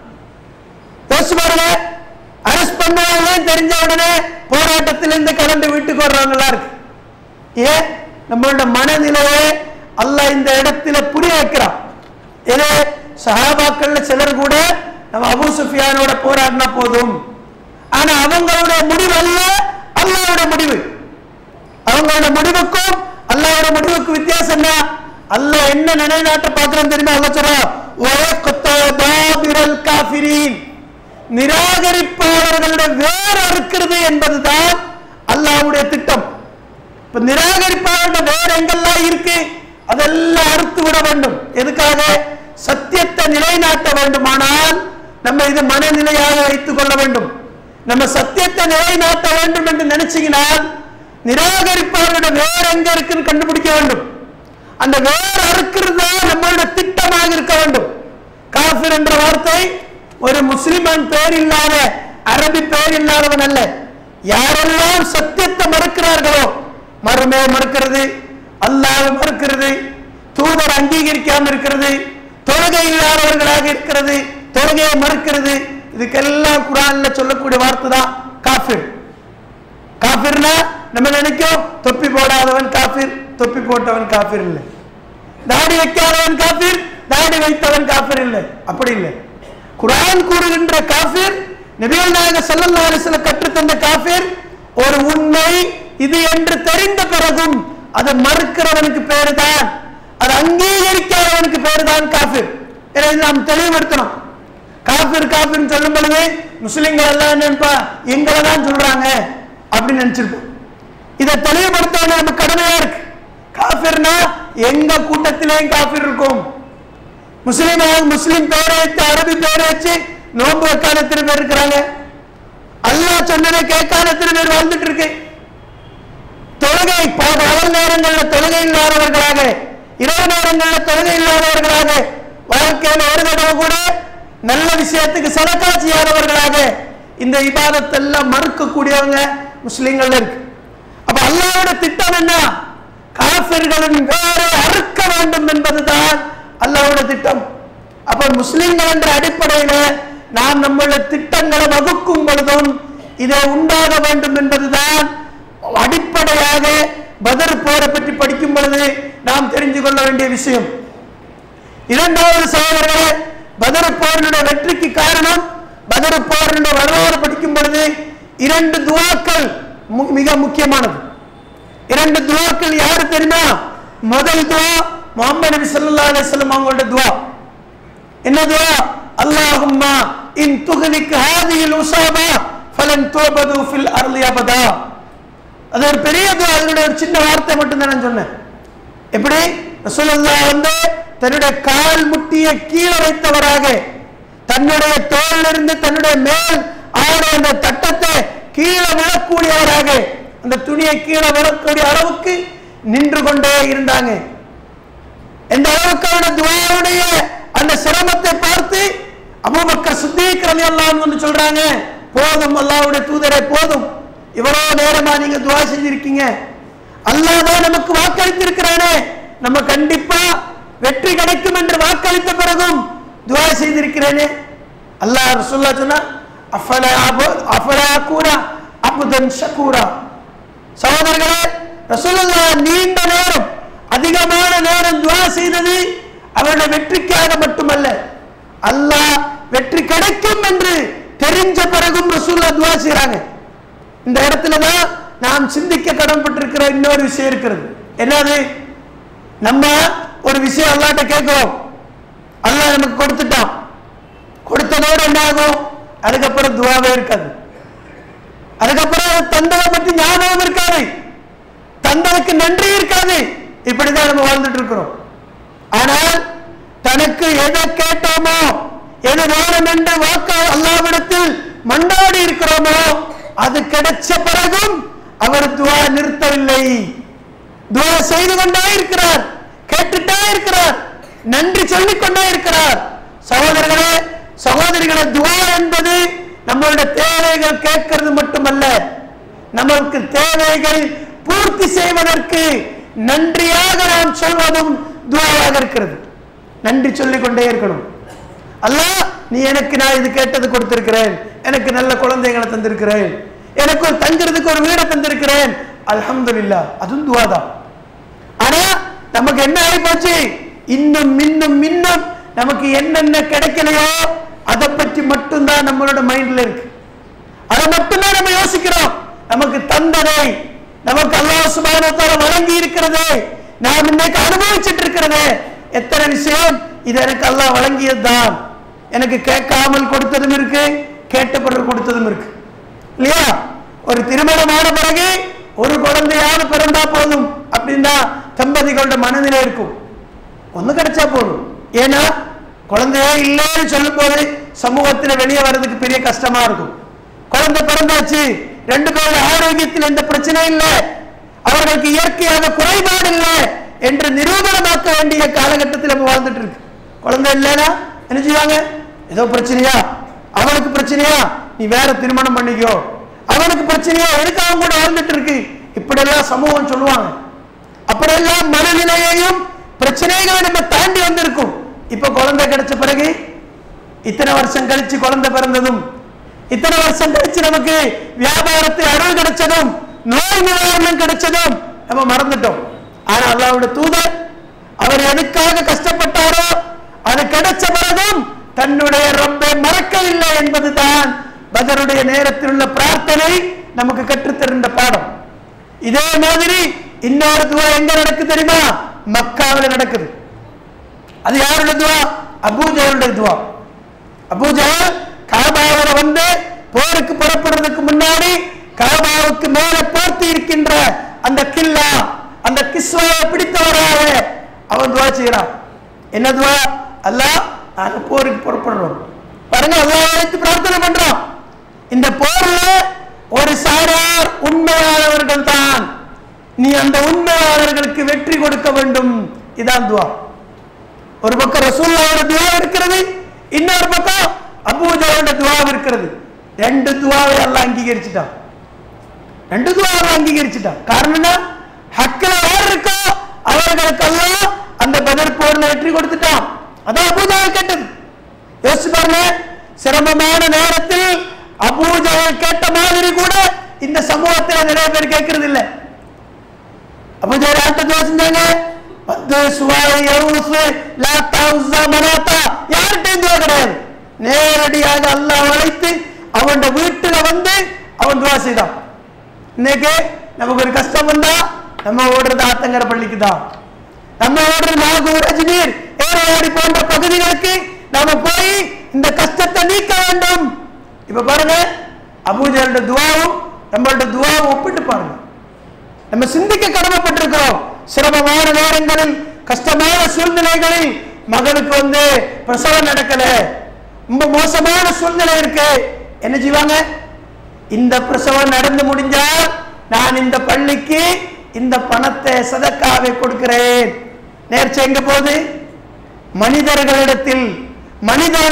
யோசிச்சு பாருங்க அரெஸ்ட் பண்ணுவாங்க தெரிஞ்ச உடனே போராட்டத்திலிருந்து கிளம்பி வீட்டுக்கு வர்றவங்களா இருக்கு ஏன் நம்மளோட மனநிலையை அல்லாஹ் இந்த இடத்துல புரிய வைக்கிறான் இது சஹாபாக்கள்ல சிலர் கூட நம்ம அபூ சுஃபியானோட போராடினா போதும் ஆனா அவங்களோட முடிவு அல்ல அல்லாஹ்வோட முடிவு அவங்களோட முடிவுக்கும் அல்லாஹ்வோட முடிவுக்கும் வித்தியாசம் என்ன அல்லாஹ் என்ன நினைநாட்ட பார்க்கறோம் தெரியுமா அல்லாஹ் சொல்றான் "வயக்ததாபிரல் காஃபிரீன்." நிராகரிப்பாளர்களுடைய வேர் அறுக்கிறது என்பதுதான் அல்லாஹ்வுடைய திட்டம் இப்ப நிராகரிப்பாளர்கள வேற எங்கெல்லாம் இருக்கு அதெல்லாம் அறுத்து விட வேண்டும் எதுக்காக சத்தியத்தை நிலைநாட்ட வேண்டுமானால் நம்ம இது மனநிலையாக வைத்துக் கொள்ள வேண்டும் நம்ம சத்தியத்தை நிலைநாட்ட வேண்டும் என்று நினைச்சீங்கனால் நிராகரிப்பாளர்களோட வேற எங்க இருக்குன்னு கண்டுபிடிக்க வேண்டும் அந்த வேர் அறுக்கிறது தான் நம்மளோட திட்டமாக இருக்க வேண்டும் காஃபிர் என்ற வார்த்தை ஒரு முஸ்லிமன் பேர் இல்லாத அரபி பேர் இல்லாதவன் அல்ல யாரெல்லாம் சத்தியத்தை மறுக்கிறார்களோ மறுமையை மறுக்கிறது அல்லாஹ் மறுக்கிறது தூதர் அங்கீகரிக்காம இருக்கிறது தொழுகை இல்லாதவர்களாக இருக்கிறது தொழுகையை மறுக்கிறது இதுக்கெல்லாம் குரான்ல சொல்லக்கூடிய வார்த்தை தான் காஃபிர் காஃபிர்னா நம்ம நினைக்கும் தொப்பி போடாதவன் காஃபிர் தொப்பி போட்டவன் காஃபிர் இல்லை தாடி வைக்காதவன் காஃபிர் தாடி வைத்தவன் காஃபிர் இல்லை அப்படி இல்லை குரான் கூறுகின்ற காஃபிர் நபிகள் நாயக ஸல்லல்லாஹு அலைஹி வஸல்லம் கற்றுத்தந்த காஃபிர் ஒரு உண்மை இது என்று தெரிந்த பிறகும் அதை மறுக்கிறவனுக்கு பேரு தான் அதை அங்கீகரிக்காதவனுக்கு பேரு தான் காஃபிர் இதை நாம் தெளிவுபடுத்தணும் காஃபிர் காஃபிர்னு சொல்லும் பொழுது முஸ்லிம்கள் எல்லாம் என்னப்பா எங்களை தான் சொல்றாங்க அப்படின்னு நினைச்சிருப்போம் இதை தெளிவுபடுத்த வேண்டிய நம்ம கடமையா இருக்கு காஃபிர்னா எங்க கூட்டத்திலேயும் காஃபிர் இருக்கும் முஸ்லீமாக முஸ்லீம் பேரை வச்சு அரபி பேரை வச்சு நோன்பு வைக்காத எத்தனை பேர் இருக்கிறாங்க அல்லாஹ் சொன்னதை கேட்காத எத்தனை பேர் வாழ்ந்துட்டு இருக்கு தொழுகை ப- பகல் நேரங்களில் தொழுகை இல்லாதவர்களாக இரவு நேரங்களில் தொழுகை இல்லாதவர்களாக வாழ்க்கையில் ஒரு தடவை கூட நல்ல விஷயத்துக்கு சதக்கா செய்யாதவர்களாக இந்த இபாதத்தெல்லாம் மறுக்கக்கூடியவங்க முஸ்லிம்கள் இருக்கு அப்ப அல்லாஹ்வோட திட்டம் என்ன காபிர்களின் வேரை அறுக்க வேண்டும் என்பதுதான் அல்லாஹ்வோட திட்டம் அப்ப முஸ்லிம்கள் என்ற அடிப்படையில நாம் நம்மளுடைய திட்டங்களை வகுக்கும் பொழுதும் இதை உண்டாக வேண்டும் என்பதுதான் அடிப்படையாக பதர் போரை பற்றி படிக்கும் பொழுது நாம் தெரிந்து கொள்ள வேண்டிய விஷயம் இரண்டாவது சகோதரர்களே பதர் போரினுடைய வெற்றிக்கு காரணம் பதர் போரினுடைய வரலாறு படிக்கும் பொழுது இரண்டு துவாக்கள் மு- மிக முக்கியமானது இரண்டு துவாக்கள் யாரு தெரியுமா முதல் துவா முகமது நபி ஸல்லல்லாஹு அலைஹி வஸல்லம் அவங்களோட துவா என்ன துவா அல்லாஹும்மா இன் துகனிக் ஹாதியில் உசாபா ஃபலன் தூபது ஃபில் அர்லி அபதா அது ஒரு பெரிய துவா அதனுடைய ஒரு சின்ன வார்த்தை மட்டும் தான் நான் சொன்னேன் எப்படி ரசூலுல்லாஹ் வந்து தன்னுடைய கால் முட்டியை கீழே வைத்தவராக தன்னுடைய தோளிலிருந்து தன்னுடைய மேல் ஆடை அந்த தட்டத்தை கீழே விழக்கூடியவராக அந்த துணியை கீழே விழக்கூடிய அளவுக்கு நின்று கொண்டே இருந்தாங்க எந்த அளவுக்கு அவருடைய துவாவுடைய அந்த சிரமத்தை பார்த்து அபூபக்கர் சித்திக் ரலியல்லாஹு அன்ஹு சொல்றாங்க போதும் அல்லாஹ்வுடைய தூதரே போதும் இவ்வளவு நேரமா நீங்க துவா செஞ்சிருக்கீங்க அல்லாஹ் தான் நமக்கு வாக்களித்திருக்கிறானே நம்ம கண்டிப்பா வெற்றி கிடைக்கும் என்று வாக்களித்த பிறகும் துவா செய்திருக்கிறேனே அல்லாஹ் ரசூல்லா சொன்னா அஃபலா அபு- அஃபலா கூரா அபுதன் ஷகூரா சகோதரர்களே ரசூலுல்லா நீண்ட நேரம் அதிகமான நேரம் துவா செய்தது அவருடைய வெற்றிக்காக மட்டுமல்ல அல்லாஹ் வெற்றி கிடைக்கும் என்று தெரிஞ்ச பிறகும் ரசூல்லா துவா செய்றாங்க இந்த இடத்துல தான் நாம் சிந்திக்க கடன்பட்டிருக்கிற இன்னொரு விஷயம் இருக்கிறது என்னது நம்ம ஒரு விஷயம் அல்லாட்ட கேட்கிறோம் அல்லாஹ் நமக்கு கொடுத்துட்டான் கொடுத்ததோடு என்ன ஆகும் அதுக்கப்புறம் துவாவே இருக்காது அதுக்கப்புறம் அது தந்ததை பற்றி ஞாபகம் இருக்காது தந்ததுக்கு நன்றி இருக்காது இப்படிதான் நம்ம வாழ்ந்துட்டு இருக்கிறோம் ஆனால் தனக்கு எதை கேட்டோமோ எது வேணும் என்று வாக்கு அல்லாவிடத்தில் மண்டாடி இருக்கிறோமோ அது கிடைச்ச பிறகும் அவர் துவா நிறுத்தவில்லை துவா செய்து கொண்டே இருக்கிறார் கேட்டுட்டே இருக்கிறார் நன்றி சொல்லிக் கொண்டே இருக்கிறார் சகோதரர்களே சகோதரிகளே துவா என்பது நம்மளுடைய தேவைகள் கேட்கிறது மட்டுமல்ல நமக்கு தேவைகள் பூர்த்தி செய்வதற்கு நன்றியாக நாம் சொல்வதும் துவாவாக இருக்கிறது நன்றி சொல்லிக் கொண்டே இருக்கணும் அல்லாஹ் நீ எனக்கு நான் இது கேட்டது கொடுத்திருக்கிறேன் எனக்கு நல்ல குழந்தைகளை தந்திருக்கிறேன் எனக்கு ஒரு தங்குறதுக்கு ஒரு வீடை தந்திருக்கிறேன் அல்ஹம்துலில்லாஹ் அதுவும் துவா தான் ஆனா நமக்கு என்ன ஆகி போச்சு இன்னும் இன்னும் இன்னும் நமக்கு என்னென்ன கிடைக்கலையோ அதை பற்றி மட்டும்தான் நம்மளோட மைண்ட்ல இருக்கு அதை மட்டும்தான் நம்ம யோசிக்கிறோம் நமக்கு தந்ததை நமக்கு அல்லாஹ் சுப்ஹானஹு வ தஆலா வழங்கி இருக்கிறது நாம் இன்னைக்கு அனுபவிச்சிட்டு இருக்கிறது எத்தனை விஷயம் இது எனக்கு அல்லாஹ் வழங்கியதுதான் எனக்கு கேட்காமல் கொடுத்ததும் இருக்கு கேட்ட பிறகு கொடுத்ததும் இருக்கு இல்லையா ஒரு திருமணமான பிறகு ஒரு குழந்தையாவது பிறந்தா போதும் அப்படின்னா தம்பதிகளோட மனநிலை இருக்கும் ஒண்ணு கிடைச்சா போதும் ஏன்னா குழந்தையே இல்லைன்னு சொல்லும் போது சமூகத்தில் வெளியே வர்றதுக்கு பெரிய கஷ்டமா இருக்கும் குழந்தை பிறந்தாச்சு ரெண்டு பேரும் ஆரோக்கியத்தில் எந்த பிரச்சனையும் இல்லை அவர்களுக்கு இயற்கையாக குறைபாடு இல்லை என்று நிரூபணமாக்க வேண்டிய காலகட்டத்தில் நம்ம வாழ்ந்துட்டு இருக்கு குழந்தை இல்லைன்னா என்ன செய்வாங்க ஏதோ பிரச்சனையா அவனுக்கு பிரச்சனையா நீ வேற திருமணம் பண்ணிக்கோ அவனுக்கு பிரச்சனையா எதுக்கு அவன் கூட வாழ்ந்துட்டு இருக்கு இப்படியெல்லாம் சமூகம் சொல்லுவாங்க அப்படியெல்லாம் மனநிலையையும் பிரச்சனைகளை நம்ம தாண்டி வந்திருக்கும் இப்ப குழந்தை கிடைச்ச பிறகு இத்தனை வருஷம் கழிச்சு குழந்தை பிறந்ததும் இத்தனை வருஷம் கழிச்சு நமக்கு வியாபாரத்தில் அருள் கிடைச்சதும் நோய் நிவாரணம் கிடைச்சதும் நம்ம மறந்துட்டோம் ஆனா அல்லாஹ்வுடைய தூதர் அவர் எதுக்காக கஷ்டப்பட்டாரோ அது கிடைச்ச பிறகும் தன்னுடைய ரப்பை மறக்கவில்லை என்பதுதான் பதருடைய நேரத்தில் உள்ள பிரார்த்தனை நமக்கு கற்றுத்தருகின்ற பாடம் இதே மாதிரி இன்னொரு துவா எங்க நடக்குது தெரியுமா மக்காவில் நடக்குது அது யாருடைய துவா அபூஜலுடைய துவா அபூஜல் காபாவில வந்து போருக்கு புறப்படுறதுக்கு முன்னாடி காபாவுக்கு மேல போர்த்தி இருக்கின்ற அந்த கில்லா அந்த கிஸ்வாவை பிடித்தவராக அவன் துவா செய்யறான் என்ன துவா அல்லாஹ் நாங்க போருக்கு புறப்படுறோம் பாருங்க அல்லாஹ் அழைத்து பிரார்த்தனை பண்றோம் இந்த போர்ல ஒரு சாரார் உண்மையானவர்கள் தான் நீ அந்த உண்மையாளர்களுக்கு வெற்றி கொடுக்க வேண்டும் இதான் துவா ஒரு பக்கம் ரசூல்லாவோட துவா இருக்கிறது இன்னொரு பக்கம் அபூஜாவோட துவா இருக்கிறது ரெண்டு துவாவை எல்லாம் அங்கீகரிச்சுட்டான் ரெண்டு துவாவை அங்கீகரிச்சுட்டான் காரணம் என்ன ஹக்கில யார் இருக்கோ அவர்களுக்கெல்லாம் அந்த பதில் போர்ல வெற்றி கொடுத்துட்டான் அதான் அபூஜாவை கேட்டது யோசிச்சு பாருங்க சிரமமான நேரத்தில் அபூஜாவை கேட்ட மாதிரி கூட இந்த சமூகத்தில் நிறைய பேர் கேட்கறது இல்லை அப்ப யார்கிட்ட துவா செஞ்சாங்க வந்து சுவாய் யவுஸ் லாத்தா உஸ்ஸா மனாத்தா யார்கிட்டயும் துவா கிடையாது நேரடியாக அல்லாஹ் அழைத்து அவன் வீட்டுல வந்து அவன் துவா செய்தான் இன்னைக்கு நமக்கு ஒரு கஷ்டம் வந்தா நம்ம ஓடுறது ஆத்தங்கர பள்ளிக்கு தான் நம்ம ஓடுறது நாகூர் அஜ்மீர் ஏரோடி போன்ற பகுதிகளுக்கு நாம போய் இந்த கஷ்டத்தை நீக்க வேண்டும் இப்ப பாருங்க அபூஜரோட துவாவும் நம்மளோட துவாவும் ஒப்பிட்டு பாருங்க நம்ம சிந்திக்க கடமைப்பட்டிருக்கிறோம் சிரமமான நேரங்களில் கஷ்டமான சூழ்நிலைகளில் மகனுக்கு வந்து பிரசவம் நடக்கல ரொம்ப மோசமான சூழ்நிலை இருக்கு என்ன செய்வாங்க இந்த பிரசவம் நடந்து முடிஞ்சால் நான் இந்த பள்ளிக்கு இந்த பணத்தை சதக்காவை கொடுக்கிறேன் நேர்ச்சி எங்க போகுது மனிதர்களிடத்தில் மனிதர்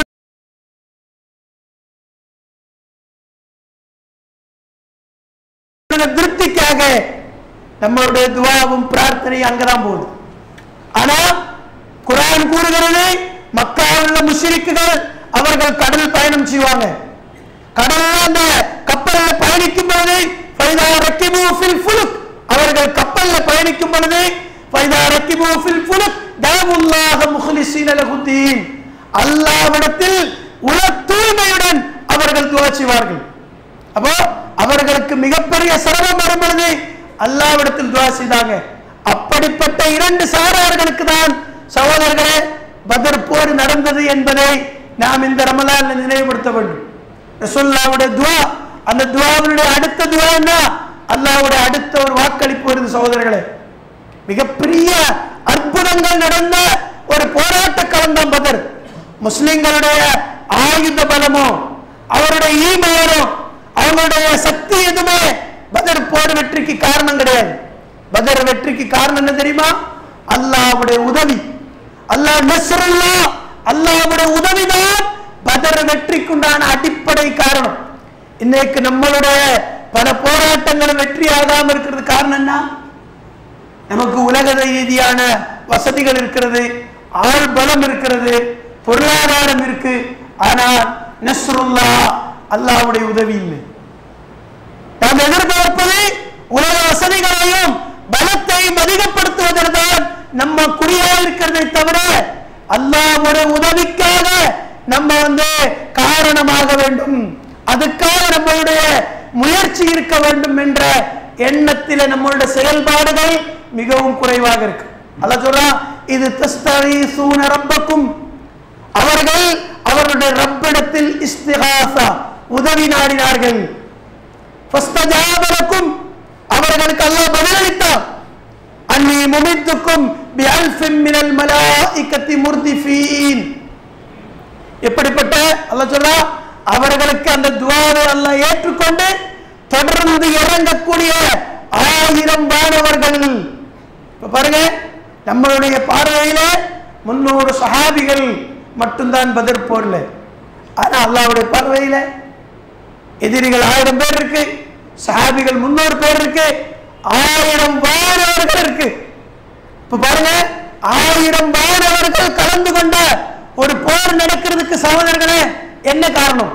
திருப்திக்காக நம்மளுடைய துவாவும் பிரார்த்தனையும் அங்கதான் போகுது ஆனா குரான் கூறுகிறது மக்காவில் உள்ள முஷ்ரிக்குகள் அவர்கள் கடல் பயணம் செய்வாங்க கடல்ல அந்த கப்பல்ல பயணிக்கும் பொழுது ஃபைதா ரக்கிபு ஃபில் ஃபுலுக் அவர்கள் கப்பல்ல பயணிக்கும் பொழுது ஃபைதா ரக்கிபு ஃபில் ஃபுலுக் தஅவுல்லாஹ முஹ்லிஸீன லஹுத்தீன் அல்லாஹ்விடத்தில் உல தூய்மையுடன் அவர்கள் துவா செய்வார்கள் அப்போ அவர்களுக்கு மிகப்பெரிய சிரமம் வரும் பொழுது அல்லாவிடத்தில் துவா செய்தாங்க அப்படிப்பட்ட இரண்டு சாரார்களுக்கு தான் சகோதரர்களே பதர் போர் நடந்தது என்பதை நாம் இந்த ரமலான்ல நினைவுபடுத்த வேண்டும் ரசூல்லாவுடைய துவா அந்த துவாவினுடைய அடுத்த துவா என்ன அல்லாஹ்வுடைய அடுத்த ஒரு வாக்களிப்பு வருது சகோதரர்களே மிகப்பெரிய அற்புதங்கள் நடந்த ஒரு போராட்ட களம் தான் பதர் முஸ்லிம்களுடைய ஆயுத பலமோ அவருடைய ஈமானோ அவங்களுடைய சக்தி எதுவுமே பதர் போர் வெற்றிக்கு காரணம் கிடையாது பதர் வெற்றிக்கு காரணம் என்ன தெரியுமா அல்லாஹ்வுடைய உதவி அல்லாஹ் நஸ்ருல்லா அல்லாஹ்வுடைய உதவிதான் பதர் வெற்றிக்குண்டான அடிப்படை காரணம் இன்னைக்கு நம்மளுடைய பல போராட்டங்கள் வெற்றி ஆகாம இருக்கிறது காரணம் என்ன நமக்கு உலக ரீதியான வசதிகள் இருக்கிறது ஆள் பலம் இருக்கிறது பொருளாதாரம் இருக்கு ஆனால் நஸ்ருல்லா அல்லாஹ்வுடைய உதவி இல்லை நாம் எதிர்பார்ப்பது உலக வசதிகளையும் பலத்தையும் அதிகப்படுத்துவதில்தான் நம்ம குறியா இருக்கிறதை தவிர அல்லாஹ்வுடைய உதவிக்காக நம்ம வந்து காரணமாக வேண்டும் அதுக்காக நம்மளுடைய முயற்சி இருக்க வேண்டும் என்ற எண்ணத்தில நம்மளுடைய செயல்பாடுகள் மிகவும் குறைவாக இருக்கு அல்ல சொல்றா இது தஸ்தரி சூன ரப்பக்கும் அவர்கள் அவருடைய ரப்பிடத்தில் இஸ்திகாசா உதவி நாடினார்கள் ஃபஸ்தஜாபலக்கும் அவர்களுக்கு அல்லாஹ் பதிலளித்தார் அன்னி முமித்துக்கும் பிஅல்ஃபின் மினல் மலாயிகத்தி முர்திஃபீன் எப்படிப்பட்ட அல்லாஹ் சொல்றா அவர்களுக்கு அந்த துவாவை அல்லாஹ் ஏற்றுக்கொண்டு தொடர்ந்து இறங்கக்கூடிய ஆயிரம் வானவர்கள் இப்ப பாருங்க நம்மளுடைய பார்வையில முன்னூறு சஹாபிகள் மட்டும்தான் பதிர் போர்ல ஆனா அல்லாஹ்வுடைய பார்வையில எதிரிகள் ஆயிரம் பேர் இருக்கு சஹாபிகள் முன்னூறு பேர் இருக்கு ஆயிரம் வானவர்கள் இருக்கு இப்ப பாருங்க ஆயிரம் வானவர்கள் கலந்து கொண்ட ஒரு போர் நடக்கிறதுக்கு சகோதரர்களே என்ன காரணம்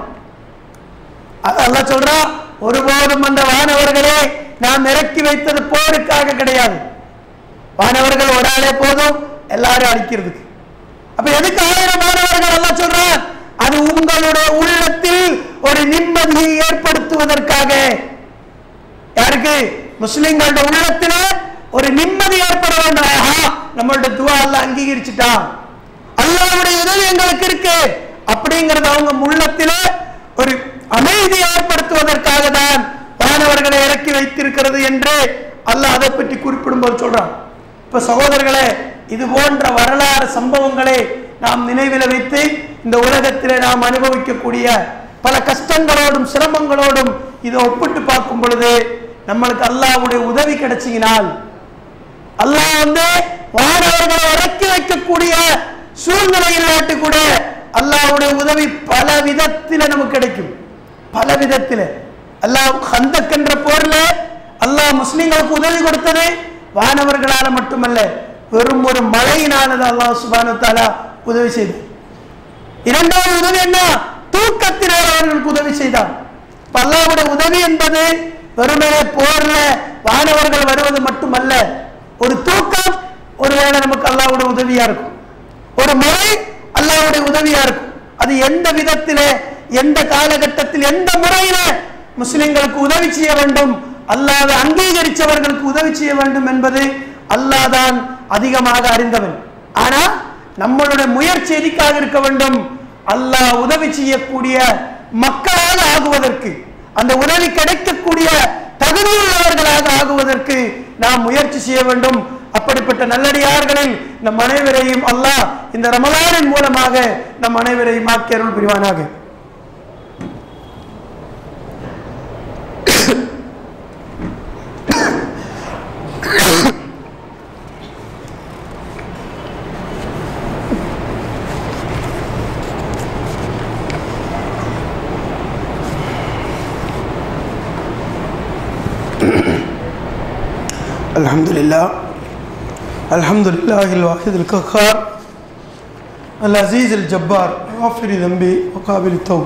அது அல்லாஹ் சொல்றா ஒருபோதும் அந்த வானவர்களே நாம் இறக்கி வைத்தது போருக்காக கிடையாது வானவர்கள் ஒரு ஆளே போதும் எல்லாரும் அழிக்கிறதுக்கு அப்ப எதுக்கு ஆயிரம் மாணவர்கள் எல்லாம் சொல்றான் அது உங்களுடைய உள்ளத்தில் ஒரு நிம்மதியை ஏற்படுத்துவதற்காக யாருக்கு முஸ்லிம்களோட உள்ளத்துல ஒரு நிம்மதி ஏற்பட வேண்டும் ஆஹா நம்மளோட துவா எல்லாம் அங்கீகரிச்சுட்டான் அல்லாஹ்வுடைய உதவி எங்களுக்கு இருக்கு அப்படிங்கறது அவங்க உள்ளத்தில ஒரு அமைதி ஏற்படுத்துவதற்காக தான் மாணவர்களை இறக்கி வைத்திருக்கிறது என்று அல்லாஹ் அதை பற்றி குறிப்பிடும்போது சொல்றான் இப்ப சகோதரர்களே இது போன்ற வரலாறு சம்பவங்களை நாம் நினைவில் வைத்து இந்த உலகத்திலே நாம் அனுபவிக்கக்கூடிய பல கஷ்டங்களோடும் சிரமங்களோடும் இதை ஒப்பிட்டு பார்க்கும் பொழுது நம்மளுக்கு அல்லாஹ்வுடைய உதவி கிடைச்சினால் அல்லாஹ் வந்து வானவர்களை இறக்கி வைக்கக்கூடிய சூழ்நிலை இல்லாட்டி கூட அல்லாஹ்வுடைய உதவி பல விதத்தில நமக்கு கிடைக்கும் பல விதத்தில அல்லாஹ் ஹந்தக் என்ற போர்ல அல்லாஹ் முஸ்லிம்களுக்கு உதவி கொடுத்தது வானவர்களால மட்டுமல்ல வெறும் ஒரு மழையினாலது அல்லாஹ் சுபானு தாலா உதவி செய்தார் இரண்டாவது உதவி என்ன தூக்கத்தினால் அவர்களுக்கு உதவி செய்தார் இப்ப அல்லாஹ்வுடைய உதவி என்பது வெறுமனே போர்ல வானவர்கள் வருவது மட்டுமல்ல ஒரு தூக்கம் ஒருவேளை நமக்கு அல்லாஹ்வுடைய உதவியா இருக்கும் ஒரு முறை அல்லாஹ்வுடைய உதவியா இருக்கும் அது எந்த விதத்திலே எந்த காலகட்டத்தில் எந்த முறையில முஸ்லிம்களுக்கு உதவி செய்ய வேண்டும் அல்லாஹ் அங்கீகரிச்சவர்களுக்கு உதவி செய்ய வேண்டும் என்பது அல்லாஹ் தான் அதிகமாக அறிந்தவன் ஆனா நம்மளுடைய முயற்சி எதுக்காக இருக்க வேண்டும் அல்லாஹ் உதவி செய்யக்கூடிய மக்களாக ஆகுவதற்கு அந்த உதவி கிடைக்கக்கூடிய தகுதியுள்ளவர்களாக ஆகுவதற்கு நாம் முயற்சி செய்ய வேண்டும் அப்படிப்பட்ட நல்லடியார்களில் நம் அனைவரையும் அல்லாஹ் இந்த ரமலானின் மூலமாக நம் அனைவரையும் ஆக்கி அருள் புரிவானாக الحمد لله الحمد لله الواحد القهار العزيز الجبار غافر ذنبي وقابل التوب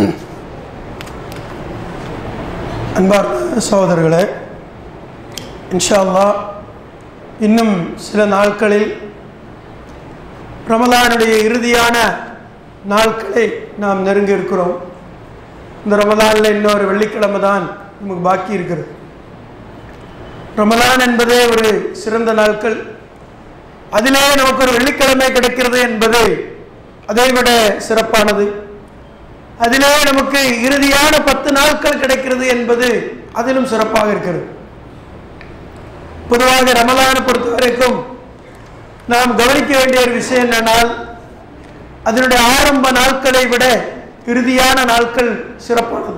அன்பார் சகோதரர்களே இன்ஷா அல்லாஹ் இன்னும் சில நாட்களில் ரமலானுடைய இறுதியான நாட்களை நாம் நெருங்கி இருக்கிறோம் இந்த ரமலானில் இன்னொரு வெள்ளிக்கிழமை தான் நமக்கு பாக்கி இருக்கிறது ரமலான் என்பதே ஒரு சிறந்த நாட்கள் அதிலே நமக்கு ஒரு வெள்ளிக்கிழமை கிடைக்கிறது என்பது அதை விட சிறப்பானது அதிலே நமக்கு இறுதியான பத்து நாட்கள் கிடைக்கிறது என்பது அதிலும் சிறப்பாக இருக்கிறது பொதுவாக ரமலானை பொறுத்த வரைக்கும் நாம் கவனிக்க வேண்டிய ஒரு விஷயம் என்னென்னால் அதனுடைய ஆரம்ப நாட்களை விட இறுதியான நாட்கள் சிறப்பானது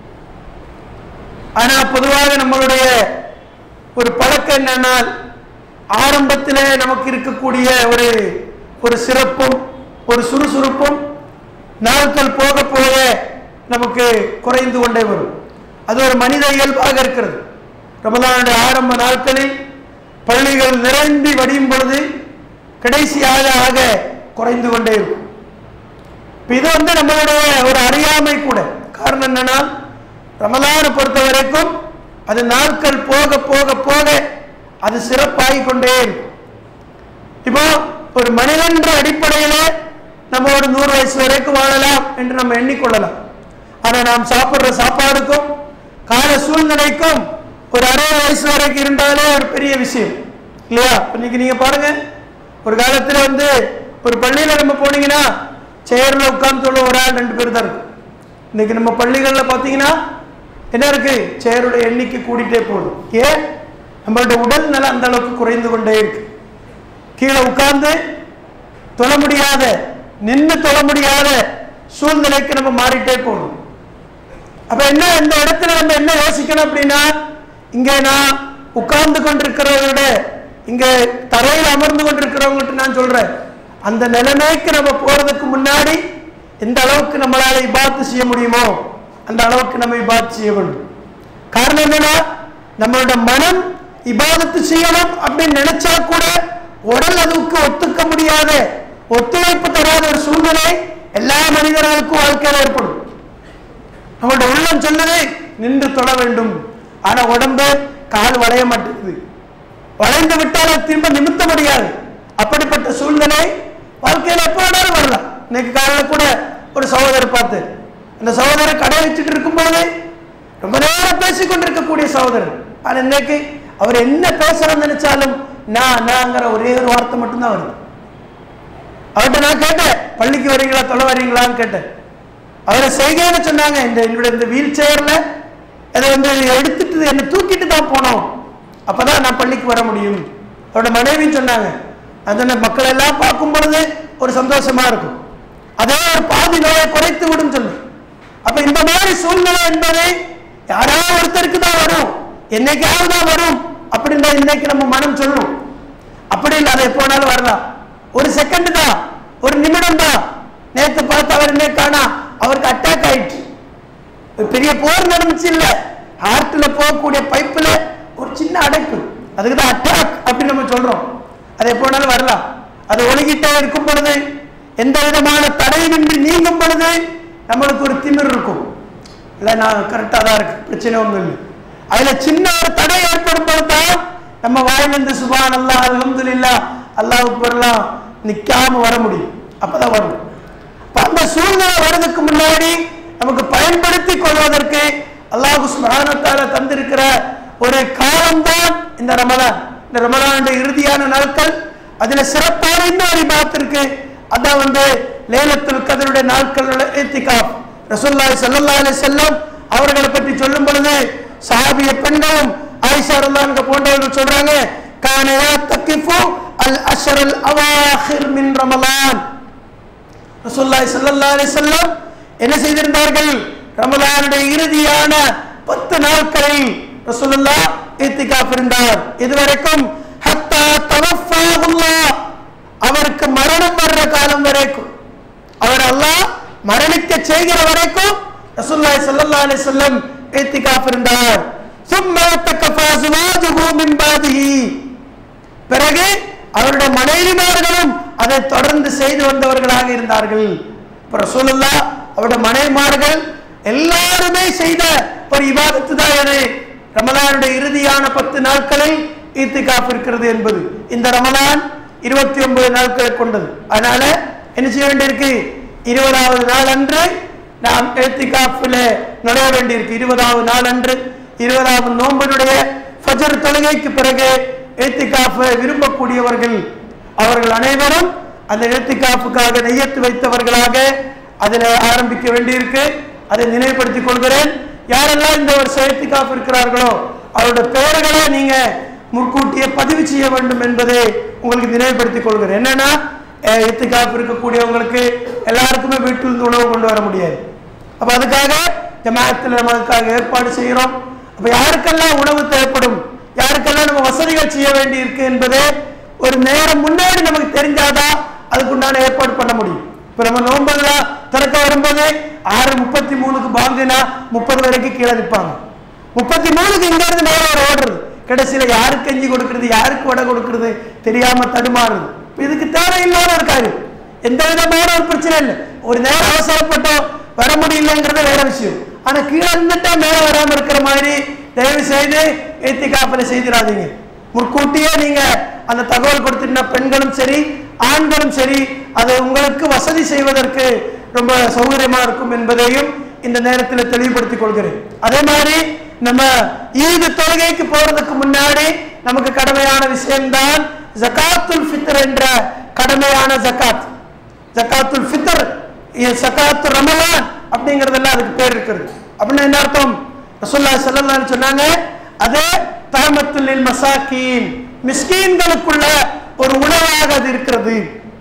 ஆனால் பொதுவாக நம்மளுடைய ஒரு பழக்கம் என்னென்னால் ஆரம்பத்திலே நமக்கு இருக்கக்கூடிய ஒரு ஒரு சிறப்பும் ஒரு சுறுசுறுப்பும் நாட்கள் போக போக நமக்கு குறைந்து கொண்டே வரும் அது ஒரு மனித இயல்பாக இருக்கிறது ரமலானுடைய ஆரம்ப நாட்களில் பள்ளிகள் நிரம்பி வடியும் பொழுது கடைசியாக ஆக குறைந்து கொண்டே இருக்கும் இப்ப இது வந்து நம்மளுடைய ஒரு அறியாமை கூட காரணம் என்னன்னா ரமலானை பொறுத்த வரைக்கும் அது நாட்கள் போக போக போக அது சிறப்பாகி கொண்டே இருக்கும் இப்போ ஒரு மனிதன்ற அடிப்படையில நம்ம ஒரு நூறு வயசு வரைக்கும் வாழலாம் என்று நம்ம எண்ணிக்கொள்ளலாம் ஆனா நாம் சாப்பிடுற சாப்பாடுக்கும் கால சூழ்நிலைக்கும் ஒரு அறுபது வயசு வரைக்கும் இருந்தாலே ஒரு பெரிய விஷயம் இல்லையா இன்னைக்கு நீங்க பாருங்க ஒரு காலத்துல வந்து ஒரு பள்ளியில நம்ம போனீங்கன்னா சேர்ல உட்கார்ந்து உள்ள ஒரு ஆள் ரெண்டு பேர் தான் இருக்கும் இன்னைக்கு நம்ம பள்ளிகளில் பார்த்தீங்கன்னா என்ன இருக்கு சேருடைய எண்ணிக்கை கூடிட்டே போகுது ஏன் நம்மளோட உடல் நலம் அந்த அளவுக்கு குறைந்து கொண்டே இருக்கு கீழே உட்கார்ந்து தொழ முடியாத நின்று தொழ முடியாத சூழ்நிலைக்கு நம்ம மாறிட்டே போகணும் அப்ப என்ன இந்த இடத்துல நம்ம என்ன யோசிக்கணும் அப்படின்னா இங்க நான் உட்கார்ந்து கொண்டிருக்கிறத விட இங்க தரையில் அமர்ந்து கொண்டிருக்கிறவங்ககிட்ட நான் சொல்றேன் அந்த நிலைமைக்கு நம்ம போறதுக்கு முன்னாடி எந்த அளவுக்கு நம்மளால இபாத்து செய்ய முடியுமோ அந்த அளவுக்கு நம்ம இபாத்து செய்ய வேண்டும் காரணம் என்னன்னா நம்மளோட மனம் இபாதத்து செய்யணும் அப்படின்னு நினைச்சா கூட உடல் அதுக்கு ஒத்துக்க முடியாத ஒத்துழைப்பு தராத ஒரு சூழ்நிலை எல்லா மனிதர்களுக்கும் வாழ்க்கையில் ஏற்படும் நம்மளோட உள்ளம் சொல்லுது நின்று தொட வேண்டும் ஆனா உடம்பு கால் வளைய மாட்டேங்குது வளைந்து விட்டால் அது திரும்ப நிமித்த முடியாது அப்படிப்பட்ட சூழ்நிலை வாழ்க்கையில் எப்போ வேணாலும் வரலாம் இன்னைக்கு காலையில் கூட ஒரு சகோதரர் பார்த்து அந்த சகோதரர் கடை வச்சுட்டு இருக்கும்போது ரொம்ப நேரம் பேசிக் கொண்டிருக்கக்கூடிய சகோதரர் ஆனா இன்னைக்கு அவர் என்ன பேசுறோம்னு நினைச்சாலும் நான் நாங்கிற ஒரே ஒரு வார்த்தை மட்டும்தான் வருது அவர்கிட்ட நான் கேட்டேன் பள்ளிக்கு வரீங்களா தொலை வரீங்களான்னு கேட்டேன் அவரை செய்கைன்னு சொன்னாங்க இந்த என்னுடைய இந்த வீல் சேர்ல அதை வந்து எடுத்துட்டு என்னை தூக்கிட்டு தான் போனோம் அப்பதான் நான் பள்ளிக்கு வர முடியும் அவரோட மனைவியும் சொன்னாங்க அதனை மக்கள் எல்லாம் பார்க்கும் பொழுது ஒரு சந்தோஷமா இருக்கும் அதே ஒரு பாதி நோயை குறைத்து விடும் சொல்லு அப்ப இந்த மாதிரி சூழ்நிலை என்பது யாராவது ஒருத்தருக்கு தான் வரும் என்னைக்காவது தான் வரும் அப்படின்னு தான் இன்னைக்கு நம்ம மனம் சொல்லும் அப்படி இல்லை அதை எப்போனாலும் வரலாம் ஒரு செகண்ட் தான் ஒரு நிமிடம் தான் நேத்து பார்த்து அவர் என்ன காணா அவருக்கு அட்டாக் ஆயிடுச்சு ஒரு பெரிய போர் நடந்துச்சு இல்ல ஹார்ட்ல போகக்கூடிய பைப்புல ஒரு சின்ன அடைப்பு அதுக்கு தான் அட்டாக் அப்படின்னு நம்ம சொல்றோம் அது எப்போனாலும் வரலாம் அது ஒழுகிட்டே இருக்கும் பொழுது எந்த விதமான தடையின்றி நீங்கும் பொழுது நம்மளுக்கு ஒரு திமிர் இருக்கும் இல்லை நான் கரெக்டாக தான் இருக்கு பிரச்சனை ஒன்றும் இல்லை அதுல சின்ன ஒரு தடை ஏற்படும் பொழுது தான் நம்ம வாயிலிருந்து சுபான் அல்லா அல்ஹம்துலில்லா அல்லாஹ் பெறலாம் நிக்காம வர முடியும் அப்பதான் வரும் அப்ப அந்த சூழ்நிலை வர்றதுக்கு முன்னாடி நமக்கு பயன்படுத்தி கொள்வதற்கு அல்லாஹு சுபானத்தால தந்திருக்கிற ஒரு காலம்தான் இந்த ரமலான் இந்த ரமலானுடைய இறுதியான நாட்கள் அதுல சிறப்பான இன்னொரு இபாத் இருக்கு அதான் வந்து லேலத்துல் கதருடைய நாட்கள் ஏத்திகாப் ரசூல்லாய் ஸல்லல்லாஹு அலைஹி வஸல்லம் அவர்களை பற்றி சொல்லும் பொழுது சஹாபிய பெண்களும் ஆயிஷா ரலியல்லாஹு போன்றவர்கள் சொல்றாங்க கான யாத்தகிஃபு அல் அஷரல் அவாஹிர் மின் ரமலான் ரசூலுல்லாஹி ஸல்லல்லாஹு அலைஹி வஸல்லம் என்ன செய்திருந்தார்கள் ரமலானுடைய இறுதியான பத்து நாட்களில் ரசூலுல்லாஹ் இத்திகாஃப் இருந்தார் இதுவரைக்கும் ஹத்தா தவஃபாஹுல்லாஹ் அவருக்கு மரணம் வர்ற காலம் வரைக்கும் அவர் அல்லாஹ் மரணிக்க செய்கிற வரைக்கும் ரசூலுல்லாஹி ஸல்லல்லாஹு அலைஹி வஸல்லம் இத்திகாஃப் இருந்தார் ثم تكفى زواجه من بعده பிறகு அவருடைய மனைவிமார்களும் அதை தொடர்ந்து செய்து வந்தவர்களாக இருந்தார்கள் இப்ப ரசூலுல்லாஹ் அவருடைய மனைவிமார்கள் எல்லாருமே செய்த ஒரு இபாதத்து தான் எது ரமலானுடைய இறுதியான பத்து நாட்களில் ஈத்திகாப் இருக்கிறது என்பது இந்த ரமலான் இருபத்தி ஒன்பது நாட்களை கொண்டது அதனால என்ன செய்ய வேண்டியிருக்கு இருபதாவது நாள் அன்று நாம் ஏத்திகாஃபில் நுழைய வேண்டியிருக்கு இருபதாவது நாள் அன்று இருபதாவது நோன்பனுடைய ஃபஜர் தொழுகைக்கு பிறகு ஏத்திகாஃபை விரும்பக்கூடியவர்கள் அவர்கள் அனைவரும் அந்த ஏத்திகாஃபுக்காக நெய்யத்து வைத்தவர்களாக அதில் ஆரம்பிக்க வேண்டியிருக்கு அதை நினைவுபடுத்திக் கொள்கிறேன் யாரெல்லாம் இந்த ஒரு சேர்த்திக்காப் இருக்கிறார்களோ அவருடைய பெயர்களை நீங்க முன்கூட்டியே பதிவு செய்ய வேண்டும் என்பதை உங்களுக்கு நினைவுபடுத்திக் கொள்கிறேன் என்னன்னா எத்திகாப்பு இருக்கக்கூடியவங்களுக்கு எல்லாருக்குமே வீட்டிலிருந்து உணவு கொண்டு வர முடியாது அப்ப அதுக்காக ஜமாத்தில் நம்ம அதுக்காக ஏற்பாடு செய்கிறோம் அப்ப யாருக்கெல்லாம் உணவு தேவைப்படும் யாருக்கெல்லாம் நம்ம வசதிகள் செய்ய வேண்டி இருக்கு என்பது ஒரு நேரம் முன்னாடி நமக்கு தெரிஞ்சாதான் அதுக்குண்டான ஏற்பாடு பண்ண முடியும் இப்ப நம்ம நோன்பதுலாம் திறக்க வரும்போது ஆறு முப்பத்தி மூணுக்கு பாங்குனா முப்பது வரைக்கும் கீழே நிற்பாங்க முப்பத்தி மூணுக்கு இங்க இருந்து நேரம் ஒரு ஓடுறது கடைசியில யாருக்கு கஞ்சி கொடுக்கிறது யாருக்கு வடை கொடுக்கிறது தெரியாம தடுமாறுது இப்ப இதுக்கு தேவையில்லாத ஒரு காரியம் எந்த விதமான ஒரு பிரச்சனை இல்லை ஒரு நேரம் அவசரப்பட்டோம் வர முடியலங்கிறது வேற விஷயம் ஆனா கீழே இருந்துட்டா மேல வராம இருக்கிற மாதிரி தயவு செய்து ஏத்தி காப்பலை செய்திடாதீங்க முன்கூட்டியே நீங்க அந்த தகவல் கொடுத்துட்டா பெண்களும் சரி ஆண்களும் சரி அது உங்களுக்கு வசதி செய்வதற்கு ரொம்ப சௌகரியமா இருக்கும் என்பதையும் இந்த நேரத்தில் தெளிவுபடுத்திக் கொள்கிறேன் அதே மாதிரி நம்ம ஈது தொழுகைக்கு போறதுக்கு முன்னாடி நமக்கு கடமையான விஷயம்தான் ஜகாத்துல் ஃபித்ர் என்ற கடமையான ஜகாத் ஜகாத்துல் ஃபித்ர் ஜகாத்து ரமலான் அப்படிங்கறதெல்லாம் அதுக்கு பேர் இருக்கிறது அப்படின்னா என்ன அர்த்தம் ரசூல்லா ஸல்லல்லாஹு சொன்னாங்க அது தஹமத்துல் மசாக்கீன் மிஸ்கீன்களுக்குள்ள ஒரு உணவாக அது இருக்கிறது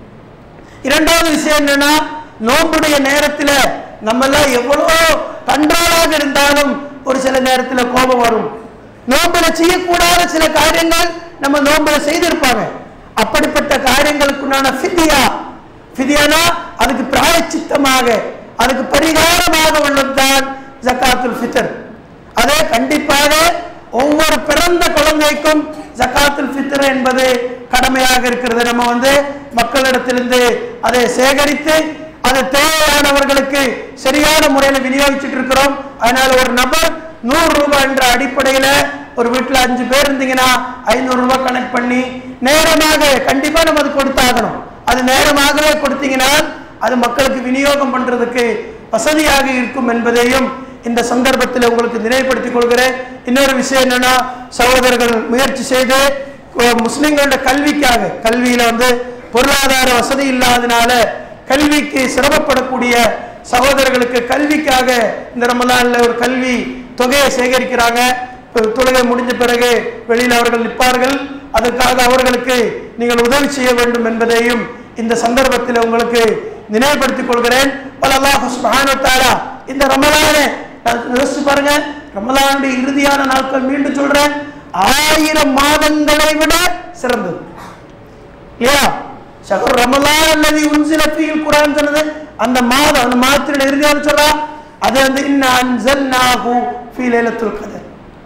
இரண்டாவது விஷயம் என்னன்னா நோம்புடைய நேரத்தில் நம்ம எல்லாம் எவ்வளோ கண்ட்ரோலாக இருந்தாலும் ஒரு சில நேரத்தில் கோபம் வரும் நோம்புல செய்யக்கூடாத சில காரியங்கள் நம்ம நோம்புல செய்திருப்பாங்க அப்படிப்பட்ட காரியங்களுக்குண்டான ஃபிதியா ஃபிதியானா அதுக்கு பிராயச்சித்தமாக அதுக்கு பரிகாரமாக உள்ளதுதான் ஜக்காத்துல் ஃபித்ர் அதே கண்டிப்பாக ஒவ்வொரு பிறந்த குழந்தைக்கும் ஜக்காத்துல் ஃபித்ர் என்பது கடமையாக இருக்கிறது நம்ம வந்து மக்களிடத்திலிருந்து அதை சேகரித்து அதை தேவையானவர்களுக்கு சரியான முறையில் விநியோகிச்சுட்டு இருக்கிறோம் அதனால ஒரு நபர் நூறு ரூபாய் என்ற அடிப்படையில ஒரு வீட்டில் அஞ்சு பேர் இருந்தீங்கன்னா ஐநூறு ரூபாய் கனெக்ட் பண்ணி நேரமாக கண்டிப்பா நம்ம அது கொடுத்தாகணும் அது நேரமாகவே கொடுத்தீங்கன்னா அது மக்களுக்கு விநியோகம் பண்றதுக்கு வசதியாக இருக்கும் என்பதையும் இந்த சந்தர்ப்பத்தில் உங்களுக்கு நினைவுபடுத்திக் கொள்கிறேன் இன்னொரு விஷயம் என்னன்னா சகோதரர்கள் முயற்சி செய்து அஹ், முஸ்லிம்களோட கல்விக்காக கல்வியில வந்து பொருளாதார வசதி இல்லாதனால கல்விக்கு சிரமப்படக்கூடிய சகோதரர்களுக்கு கல்விக்காக இந்த ரமலான்ல ஒரு கல்வி தொகையை சேகரிக்கிறாங்க இப்ப தொழுகை முடிஞ்ச பிறகு வெளியில் அவர்கள் நிற்பார்கள் அதற்காக அவர்களுக்கு நீங்கள் உதவி செய்ய வேண்டும் என்பதையும் இந்த சந்தர்ப்பத்தில் உங்களுக்கு நினைவுபடுத்திக் கொள்கிறேன் வல்ல அல்லாஹ் சுப்ஹானஹு வ தஆலா இந்த ரமலானை நான் யோசிச்சு பாருங்க ரமலானுடைய இறுதியான நாட்கள் மீண்டும் சொல்றேன் ஆயிரம் மாதங்களை விட சிறந்தது இல்லையா ஷஹர் ரமலான் அல்லது உன்சில ஃபீல் குரான் சொன்னது அந்த மாதம் அந்த மாதத்தினுடைய இறுதியான சொல்றா அது வந்து இன்ன அன்சல்நாஹு ஃபீ லைலத்துல் கதர்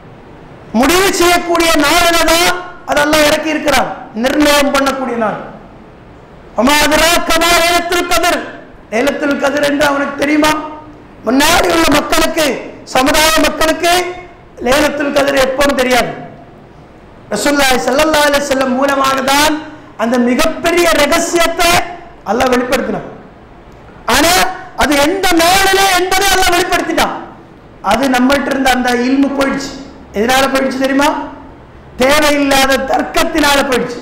முடிவு செய்யக்கூடிய நாளில தான் அதெல்லாம் இறக்கி இருக்கிறான் நிர்ணயம் பண்ணக்கூடிய நாள் அமாதரா கமா லைலத்துல் கதர் லைலத்துல் கதர் என்று அவனுக்கு தெரியுமா முன்னாடி உள்ள மக்களுக்கு சமுதாய மக்களுக்கு லைலத்துல் கதர் எப்பவும் தெரியாது ரசூலுல்லாஹி ஸல்லல்லாஹு அலைஹி வஸல்லம் மூலமாக தான் அந்த மிகப்பெரிய ரகசியத்தை அல்லாஹ் வெளிப்படுத்தினான் ஆனா அது எந்த நாளில என்பதை அல்லாஹ் வெளிப்படுத்திட்டான் அது நம்மள்ட்ட இருந்த அந்த இல்மு போயிடுச்சு எதனால போயிடுச்சு தெரியுமா தேவையில்லாத தர்க்கத்தினால போயிடுச்சு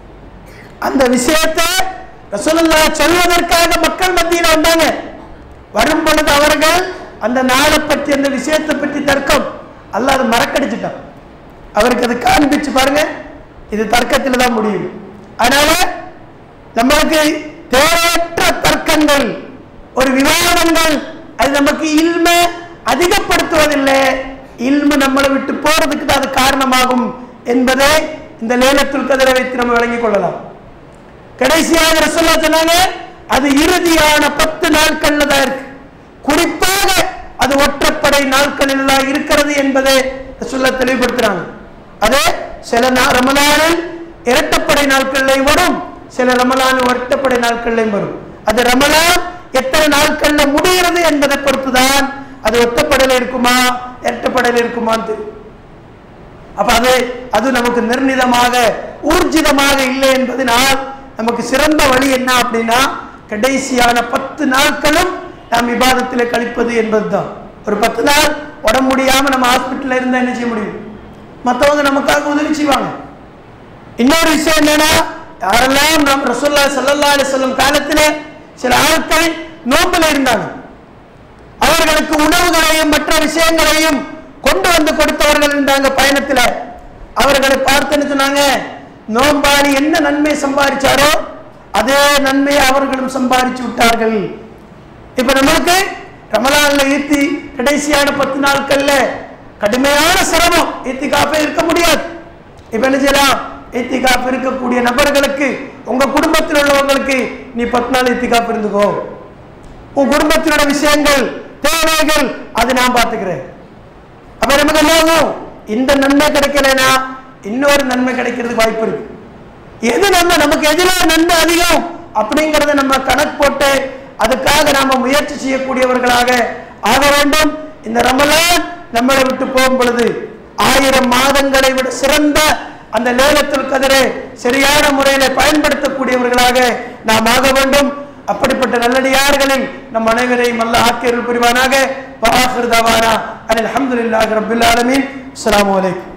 அந்த விஷயத்தை ரசூலுல்லாஹ் சொல்வதற்காக மக்கள் மத்தியில் வந்தாங்க வரும் பொழுது அவர்கள் அந்த நாளை பற்றி அந்த விஷயத்தை பற்றி தர்க்கம் அல்லாஹ் அதை மறக்கடிச்சிட்டான் அவருக்கு அது காண்பிச்சு பாருங்க இது தர்க்கத்தில் தான் முடியும் அதனால நம்மளுக்கு தேவையற்ற தர்க்கங்கள் ஒரு விவாதங்கள் அது நமக்கு இல்ம அதிகப்படுத்துவதில்லை இல்ம நம்மளை விட்டு போறதுக்கு தான் அது காரணமாகும் என்பதை இந்த லேலத்துல் கதிரை வைத்து நம்ம விளங்கிக் கொள்ளலாம் கடைசியாக ரசூல்லா சொன்னாங்க அது இறுதியான பத்து நாட்கள்ல தான் இருக்கு குறிப்பாக அது ஒற்றைப்படை நாட்களில் தான் இருக்கிறது என்பதை ரசூல்லா தெளிவுபடுத்துறாங்க அதே சில நா- ரமலானில் இரட்டப்படை நாட்கள்லையும் வரும் சில ரமலான் இரட்டப்படை நாட்கள்லையும் வரும் அது ரமலான் எத்தனை நாட்கள்ல முடிகிறது என்பதை பொறுத்துதான் அது ஒத்தப்படையில் இருக்குமா இரட்டப்படையில் இருக்குமான்னு தெரியும் அப்ப அது அது நமக்கு நிர்ணிதமாக ஊர்ஜிதமாக இல்லை என்பதனால் நமக்கு சிறந்த வழி என்ன அப்படின்னா கடைசியான பத்து நாட்களும் நாம் விவாதத்தில் கழிப்பது என்பதுதான் ஒரு பத்து நாள் உடம்பு முடியாம நம்ம ஹாஸ்பிட்டல்ல இருந்தா என்ன செய்ய முடியும் மற்றவங்க நமக்காக உதவி செய்வாங்க இன்னொரு விஷயம் என்னன்னா யாரெல்லாம் நம் ரசூல்லா ஸல்லல்லாஹு அலைஹி வஸல்லம் காலத்துல சில ஆட்கள் நோம்பில் இருந்தாங்க அவர்களுக்கு உணவுகளையும் மற்ற விஷயங்களையும் கொண்டு வந்து கொடுத்தவர்கள் இருந்தாங்க பயணத்துல அவர்களை பார்த்துன்னு சொன்னாங்க நோம்பாளி என்ன நன்மை சம்பாதிச்சாரோ அதே நன்மையை அவர்களும் சம்பாதிச்சு விட்டார்கள் இப்ப நம்மளுக்கு ரமலான்ல ஈத்தி கடைசியான பத்து நாட்கள்ல கடுமையான சிரமம் ஈத்தி காப்பே இருக்க முடியாது இப்ப என்ன செய்யலாம் ஈத்தி காப்பு இருக்கக்கூடிய நபர்களுக்கு உங்க குடும்பத்தில் உள்ளவங்களுக்கு நீ பத்து நாள் ஈத்தி காப்பு இருந்துக்கோ உன் குடும்பத்தினோட விஷயங்கள் தேவைகள் அது நான் பார்த்துக்கிறேன் அப்ப நமக்கு என்ன ஆகும் இந்த நன்மை கிடைக்கலனா இன்னொரு நன்மை கிடைக்கிறதுக்கு வாய்ப்பு இருக்கு எது நன்மை நமக்கு எதுல நன்மை அதிகம் அப்படிங்கறத நம்ம கணக்கு போட்டு அதுக்காக நாம முயற்சி செய்யக்கூடியவர்களாக ஆக வேண்டும் இந்த ரமலான் நம்மளை விட்டு போகும் பொழுது ஆயிரம் மாதங்களை விட சிறந்த அந்த லேலத்தில் கதிரை சரியான முறையில பயன்படுத்தக்கூடியவர்களாக நாம் ஆக வேண்டும் அப்படிப்பட்ட நல்லடியார்களில் நம் அனைவரையும் அல்ல ஆக்கியர்கள் புரிவானாக வாஹிர் தவானா அனில் அல்ஹம்துலில்லாஹி ரப்பில் ஆலமீன் அஸ்ஸலாமு அலைக்கும்